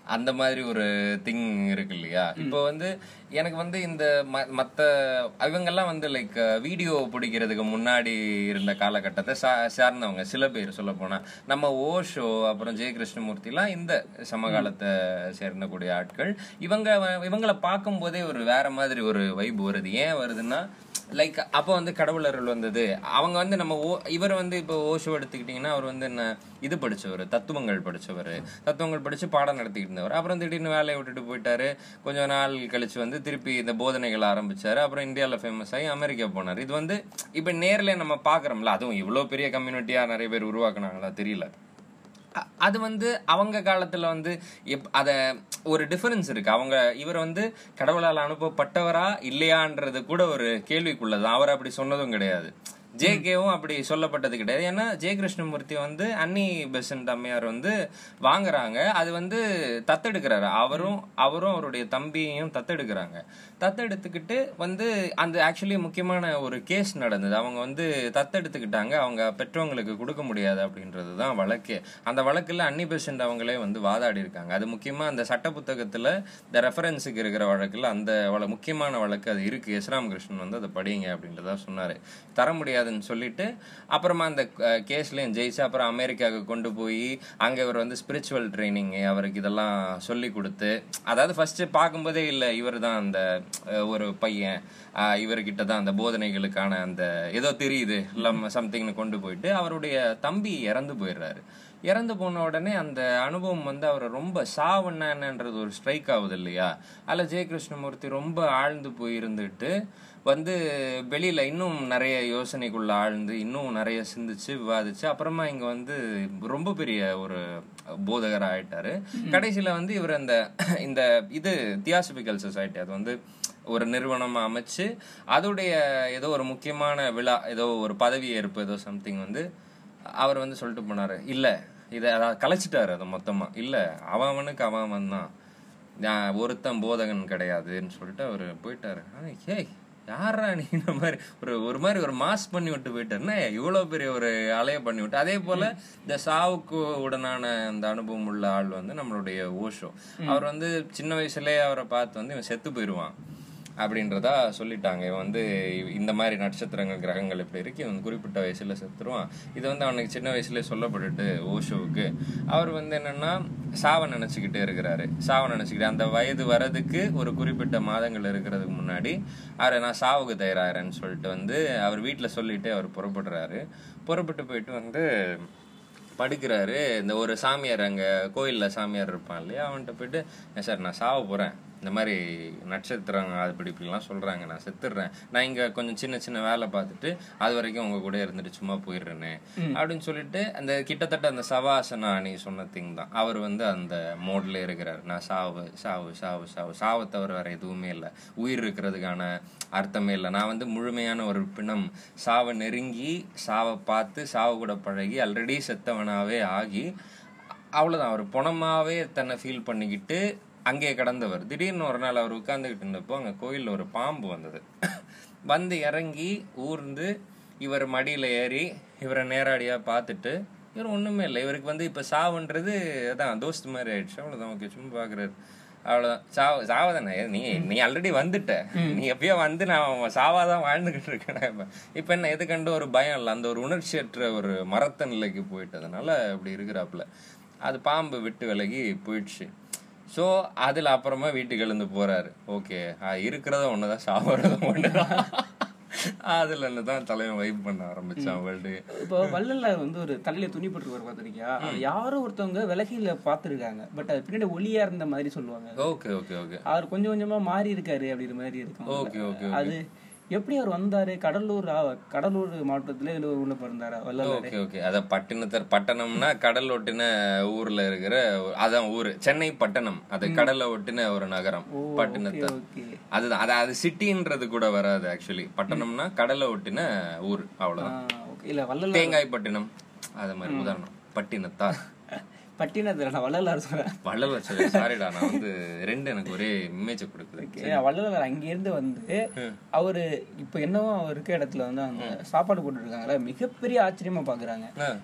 அந்த மாதிரி ஒரு திங் இருக்கு இல்லையா இப்போ வந்து எனக்கு வந்து இந்த ம- மத்த இவங்கெல்லாம் வந்து லைக் வீடியோ பிடிக்கிறதுக்கு முன்னாடி இருந்த காலகட்டத்தை சா- சார்ந்தவங்க சில பேர் சொல்ல போனா நம்ம ஓஷோ அப்புறம் ஜெய கிருஷ்ணமூர்த்திலாம் இந்த சமகாலத்தை சேர்ந்த கூடிய ஆட்கள் இவங்க இவங்களை பார்க்கும் போதே ஒரு வேற மாதிரி ஒரு வைப் வருது ஏன் வருதுன்னா லைக் அப்போ வந்து கடவுளர்கள் வந்தது அவங்க வந்து நம்ம ஓ இவர் வந்து இப்போ ஓஷோ எடுத்துக்கிட்டிங்கன்னா அவர் வந்து என்ன இது படிச்சவர் தத்துவங்கள் படிச்சவர் தத்துவங்கள் படிச்சு பாடம் நடத்திக்கிட்டு இருந்தவர் அப்புறம் திடீர்னு வேலையை விட்டுட்டு போயிட்டாரு கொஞ்ச நாள் கழிச்சு வந்து திருப்பி இந்த போதனைகள் ஆரம்பிச்சாரு அப்புறம் இந்தியாவில் ஃபேமஸ் ஆகி அமெரிக்கா போனார் இது வந்து இப்போ நேர்ல நம்ம பார்க்குறோம்ல அதுவும் இவ்வளோ பெரிய கம்யூனிட்டியா நிறைய பேர் உருவாக்குனாங்களா தெரியல அ- அது வந்து அவங்க காலத்துல வந்து எப் அத ஒரு டிஃபரன்ஸ் இருக்கு அவங்க இவர் வந்து கடவுளால் அனுப்பப்பட்டவரா இல்லையான்றது கூட ஒரு கேள்விக்குள்ளது அவர் அப்படி சொன்னதும் கிடையாது ஜேகேவும் அப்படி சொல்லப்பட்டது கிடையாது ஏன்னா ஜெய கிருஷ்ணமூர்த்தி வந்து அன்னி பெசன்ட் அம்மையார் வந்து வாங்குறாங்க அது வந்து தத்தெடுக்கிறாரு அவரும் அவரும் அவருடைய தம்பியையும் தத்தெடுக்கிறாங்க தத்தெடுத்துக்கிட்டு வந்து அந்த ஆக்சுவலி முக்கியமான ஒரு கேஸ் நடந்தது அவங்க வந்து தத்தெடுத்துக்கிட்டாங்க அவங்க பெற்றவங்களுக்கு கொடுக்க முடியாது அப்படின்றது தான் வழக்கு அந்த வழக்குல அன்னி பெசன்ட் அவங்களே வந்து வாதாடி இருக்காங்க அது முக்கியமா அந்த சட்ட புத்தகத்துல இந்த ரெஃபரன்ஸுக்கு இருக்கிற வழக்குல அந்த வழ- முக்கியமான வழக்கு அது இருக்கு எஸ் ராமகிருஷ்ணன் வந்து அதை படிங்க அப்படின்றதா சொன்னாரு தர முடியாதுன்னு சொல்லிட்டு அப்புறமா அந்த கேஸ்லயும் ஜெயிச்சு அப்புறம் அமெரிக்காவுக்கு கொண்டு போய் அங்க இவர் வந்து ஸ்பிரிச்சுவல் ட்ரைனிங் அவருக்கு இதெல்லாம் சொல்லி கொடுத்து அதாவது ஃபர்ஸ்ட் பார்க்கும்போதே இல்ல இவர் தான் அந்த அஹ், ஒரு பையன் ஆஹ், இவர்கிட்ட தான் அந்த போதனைகளுக்கான அந்த ஏதோ தெரியுது சம்திங்னு கொண்டு போயிட்டு அவருடைய தம்பி இறந்து போயிடுறாரு இறந்து போன உடனே அந்த அனுபவம் வந்து அவரை ரொம்ப சாவுன்னா என்னன்றது ஒரு ஸ்ட்ரைக் ஆகுது இல்லையா அதில் ஜெய கிருஷ்ணமூர்த்தி ரொம்ப ஆழ்ந்து போய் இருந்துட்டு வந்து வெளியில இன்னும் நிறைய யோசனைக்குள்ள ஆழ்ந்து இன்னும் நிறைய சிந்திச்சு விவாதிச்சு அப்புறமா இங்க வந்து ரொம்ப பெரிய ஒரு போதகர் ஆயிட்டாரு கடைசியில வந்து இவர் அந்த இந்த இது தியாசபிக்கல் சொசைட்டி அது வந்து ஒரு நிறுவனம் அமைச்சு அதோடைய ஏதோ ஒரு முக்கியமான விழா ஏதோ ஒரு பதவி ஏற்பு ஏதோ சம்திங் வந்து அவர் வந்து சொல்லிட்டு போனாரு இல்ல இதை அதாவது கலைச்சிட்டாரு அதை மொத்தமா இல்ல அவன் அவனுக்கு அவன் அவன் தான் நான் ஒருத்தன் போதகன் கிடையாதுன்னு சொல்லிட்டு அவர் போயிட்டாரு ஆனா, ஏய் யாரா நீ இந்த மாதிரி ஒரு ஒரு மாதிரி ஒரு மாஸ் பண்ணி விட்டு போயிட்டாருன்னா இவ்வளவு பெரிய ஒரு அலைய பண்ணி விட்டு அதே போல இந்த சாவுக்கு உடனான அந்த அனுபவம் உள்ள ஆள் வந்து நம்மளுடைய ஓஷோ அவர் வந்து சின்ன வயசுலயே அவரை பார்த்து வந்து இவன் செத்து போயிடுவான் அப்படின்றதா சொல்லிட்டாங்க இவன் வந்து இந்த மாதிரி நட்சத்திரங்கள் கிரகங்கள் இப்படி இருக்கு இவன் குறிப்பிட்ட வயசுல செத்துருவான் இது வந்து அவனுக்கு சின்ன வயசுல சொல்லப்பட்டுட்டு ஓஷோவுக்கு அவர் வந்து என்னன்னா சாவை நினைச்சுக்கிட்டே இருக்கிறாரு சாவை நினைச்சுக்கிட்டு அந்த வயது வரதுக்கு ஒரு குறிப்பிட்ட மாதங்கள் இருக்கிறதுக்கு முன்னாடி அவரை நான் சாவுக்கு தயாராகிறேன்னு சொல்லிட்டு வந்து அவர் வீட்டுல சொல்லிட்டு அவர் புறப்படுறாரு புறப்பட்டு போயிட்டு வந்து படுக்கிறாரு இந்த ஒரு சாமியார் அங்க கோயில்ல சாமியார் இருப்பான் இல்லையா அவன்கிட்ட போயிட்டு "ஏன் சார் நான் சாவ போறேன் இந்த மாதிரி நட்சத்திரம் அது இப்படி இப்படிலாம் சொல்றாங்க நான் செத்துடுறேன் நான் இங்க கொஞ்சம் சின்ன சின்ன வேலை பார்த்துட்டு அது வரைக்கும் உங்க கூட இருந்துட்டு சும்மா போயிடுறேனே அப்படின்னு சொல்லிட்டு அந்த கிட்டத்தட்ட அந்த சவாசனா நீ சொன்ன திங் தான் அவர் வந்து அந்த மோட்ல இருக்கிறார் நான் சாவு சாவு சாவு சாவு சாவை தவிர வேற எதுவுமே இல்லை உயிர் இருக்கிறதுக்கான அர்த்தமே இல்லை நான் வந்து முழுமையான ஒரு பிணம் சாவை நெருங்கி சாவை பார்த்து சாவு கூட பழகி ஆல்ரெடி செத்தவனாவே ஆகி அவ்வளவுதான் அவர் பொணமாவே தன்னை ஃபீல் பண்ணிக்கிட்டு அங்கே கடந்தவர் திடீர்னு ஒரு நாள் அவர் உட்கார்ந்துகிட்டு இருந்தப்போ அங்க கோயில்ல ஒரு பாம்பு வந்தது வந்து இறங்கி ஊர்ந்து இவர் மடியில ஏறி இவரை நேராடியா பார்த்துட்டு இவர் ஒண்ணுமே இல்லை இவருக்கு வந்து இப்ப சாவுன்றது அதான் தோஸ்த் மாதிரி ஆயிடுச்சு அவ்வளவுதான் ஓகே சும்மா பாக்குறாரு அவ்வளவுதான் சாவு சாவதானே நீ நீ ஆல்ரெடி வந்துட்ட நீ எப்பயோ வந்து நான் சாவாதான் வாழ்ந்துகிட்டு இருக்கேன் இப்ப இப்ப என்ன எது கண்டு ஒரு பயம் இல்லை அந்த ஒரு உணர்ச்சியற்ற ஒரு மரத்த நிலைக்கு போயிட்டதுனால அப்படி இருக்கிறாப்புல அது பாம்பு விட்டு விலகி போயிடுச்சு ஸோ அதுல அப்புறமா வீட்டுக்கு எழுந்து போறாரு ஓகே இருக்கிறதும் ஒண்ணுதான் சாவறதும் ஒண்ணுதான் அதுல இருந்து தான் தலைவன் வைப் பண்ண ஆரம்பிச்சான் வேர்ல்டு இப்போ வள்ளலார் வந்து ஒரு தலையில துணி போட்டுருவார் பார்த்திருக்கியா அது யாரோ ஒருத்தவங்க விலகில பார்த்துருக்காங்க பட் அது பின்னாடி ஒளியா இருந்த மாதிரி சொல்லுவாங்க ஓகே ஓகே ஓகே அவர் கொஞ்சம் கொஞ்சமா மாறி இருக்காரு அப்படிங்கிற மாதிரி இருக்கும் ஓகே ஓகே அது எப்படி அவர் வந்தாரு கடலூர் ஆ- கடலூர் மாவட்டத்துல இதுல உள்ள பிறந்தாரா வள்ளலார் ஓகே ஓகே அத பட்டினத்தர் பட்டணம்னா கடல் ஒட்டின ஊர்ல இருக்கிற ஒரு- அதான் ஊரு சென்னை பட்டணம் அது கடலை ஒட்டின ஒரு நகரம் பட்டினத்தர் ஓகே அதுதான் அது அது சிட்டின்றது கூட வராது ஆக்சுவலி பட்டணம்னா கடலை ஒட்டின ஊர் அவ்வளவுதான் ஓகே இல்ல வள்ளலார் தேங்காய் பட்டினம் அது மாதிரி உதாரணம் பட்டினத்தார் பட்டினத்துல நான் வள்ளலார் சொல்றேன் வள்ளல சரி சாரிடா நான் வந்து ரெண்டு எனக்கு ஒரே இமேஜ் கொடுக்குது ஏன் வள்ளலார் அங்கிருந்து வந்து அவரு இப்ப என்னவோ அவர் இருக்க இடத்துல வந்து அங்க சாப்பாடு போட்டு இருக்காங்கல்ல மிகப்பெரிய ஆச்சரியமா பாக்குறாங்க ஆ,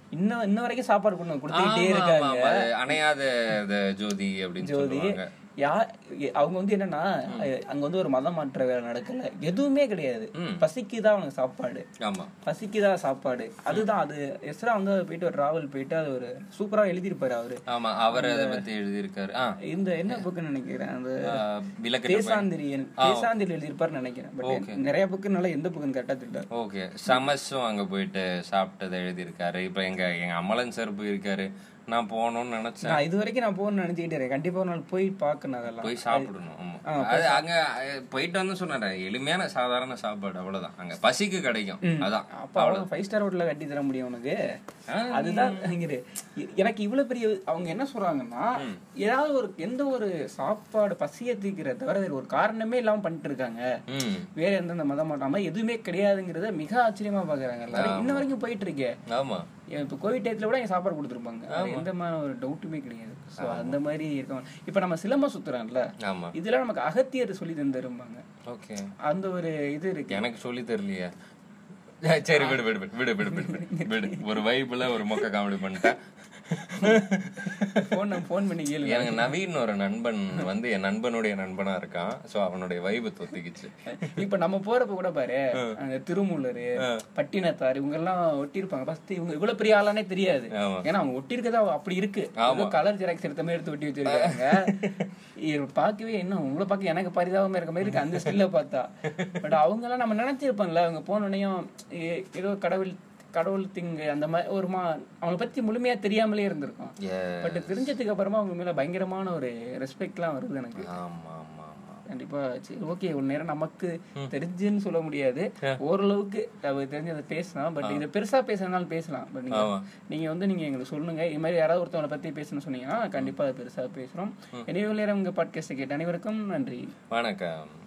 இன்னும் இன்ன வரைக்கும் சாப்பாடு கொண்டு கொடுத்துக்கிட்டே ஆமா, ஆமா, இருக்காங்க ஆமா. அது அணையாத அது ஜோதி அப்படின்னு ஜோதி சொல்லுவாங்க யா எ- அவங்க வந்து என்னன்னா அஹ் அங்க வந்து ஒரு மதம் மாற்ற வேலை நடக்கல எதுவுமே கிடையாது பசிக்குதான் அவனுக்கு சாப்பாடு ஆமா பசிக்குதான் சாப்பாடு அதுதான் அது எஸ்ரா வந்து அவர் போயிட்டு ஒரு டிராவல் போயிட்டு அது ஒரு சூப்பரா எழுதியிருப்பாரு அவரு ஆமா அவர் அதை பத்தி எழுதியிருக்காரு ஆ இந்த என்ன புக்குன்னு நினைக்கிறேன் அந்த ஆ, விளக்கெட்டு பயன். தேசாந்திரியன் தேசாந்திரி எழுதியிருப்பாருன்னு நினைக்கிறேன் பட் நிறைய புக்குனால எந்த புக்குன்னு கரெக்டா தெரியல ஓகே சமஸும் அங்க போயிட்டு சாப்பிட்டதை எழுதியிருக்காரு இப்ப எங்க எங்க அமலன் சார் போயிருக்காரு நான் போகணும்னு நினைச்சேன் நான் இது வரைக்கும் நான் போகணும்னு நினைச்சுக்கிட்டே இருக்கேன் கண்டிப்பா ஒரு நாள் போய் பார்க்கணும் அதெல்லாம் போய் சாப்பிடணும் ஆமா அது அங்க அஹ், போயிட்டு வந்து சொன்னாரு எளிமையான சாதாரண சாப்பாடு அவ்வளவுதான் அங்க பசிக்கு கிடைக்கும் அதான் அப்ப அவங்க ஃபைவ் ஸ்டார் ஹோட்டல்ல கட்டி தர முடியும் உனக்கு அதுதான் இங்கிரு. எ- எனக்கு இவ்வளவு பெரிய அவங்க என்ன சொல்றாங்கன்னா ஏதாவது ஒரு எந்த ஒரு சாப்பாடு பசிய தீக்கிற தவிர வேற ஒரு காரணமே இல்லாம பண்ணிட்டு இருக்காங்க ம் வேற எந்தெந்த மதம் மாட்டாம எதுவுமே கிடையாதுங்கிறத மிக ஆச்சரியமா பாக்குறாங்க எல்லாரும் இன்ன வரைக்கும் போயிட்டு இருக்கே ஆமா இப்போ கோவிட் டயத்துல கூட இங்க சாப்பாடு கொடுத்துருப்பாங்க அது எந்த மாதிரி ஒரு டவுட்டுமே கிடையாது ஸோ அந்த மாதிரி இருக்கவங்க இப்போ நம்ம சிலம்பம் சுத்துறோம்ல ஆமா இதெல்லாம் நமக்கு அகத்தியர் சொல்லி தந்துருப்பாங்க ஓகே அந்த ஒரு இது இருக்கு எனக்கு சொல்லி தெரியலையே சரி விடு விடு விடு விடு விடு விடு விடு விடு ஒரு வைப்புல ஒரு மொக்க காமெடி பண்ணிட்டேன் ஃபோன் ஃபோன் பண்ணி கேளு எனக்கு நவீன் ஒரு நண்பன் வந்து என் நண்பனுடைய நண்பனா இருக்கான் சோ அவனுடைய வைபு தொத்திக்கிச்சு இப்ப நம்ம போறப்ப கூட பாரு அந்த திருமூலர் பட்டினத்தார் இவங்க எல்லாம் ஒட்டி இருப்பாங்க ஃபர்ஸ்ட் இவங்க இவ்வளவு பெரிய ஆளானே தெரியாது ஆமா. ஏன்னா அவங்க ஒட்டி இருக்கதா அப்படி இருக்கு கலர் ஜெராக்ஸ் எடுத்த மாதிரி எடுத்து ஒட்டி வச்சிருக்காங்க இது பார்க்கவே என்ன உங்களை பார்க்க எனக்கு பரிதாபமா இருக்க மாதிரி இருக்கு அந்த ஸ்டில்ல பார்த்தா பட் அவங்க எல்லாம் நம்ம நினைச்சிருப்போம்ல அவங்க போனோடனையும் ஏ- ஏதோ கடவுள் கடவுள் திங்கு அந்த மாதிரி ஒரு மா அவங்கள பத்தி முழுமையா தெரியாமலே இருந்திருக்கும் Yeah. பட் தெரிஞ்சதுக்கு அப்புறமா அவங்க மேல பயங்கரமான ஒரு ரெஸ்பெக்ட்லாம் வருது எனக்கு ஆமா ஆமா ஆமா கண்டிப்பா சரி ஓகே ஒரு நேரம் நமக்கு தெரிஞ்சுன்னு சொல்ல முடியாது ஓரளவுக்கு அவ தெரிஞ்சு அதை பேசலாம் பட் இதை பெருசா பேசுறதுனால பேசலாம் பட் நீங்க ஆமா. நீங்க வந்து நீங்க எங்களுக்கு சொல்லுங்க இது மாதிரி யாராவது ஒருத்தவங்களை பத்தி பேசணும்னு சொன்னீங்கன்னா கண்டிப்பா அதை பெருசா பேசுறோம் எனவே நேரம் உங்க பாட்காஸ்ட் கேட்ட அனைவருக்கும் நன்றி வணக்கம்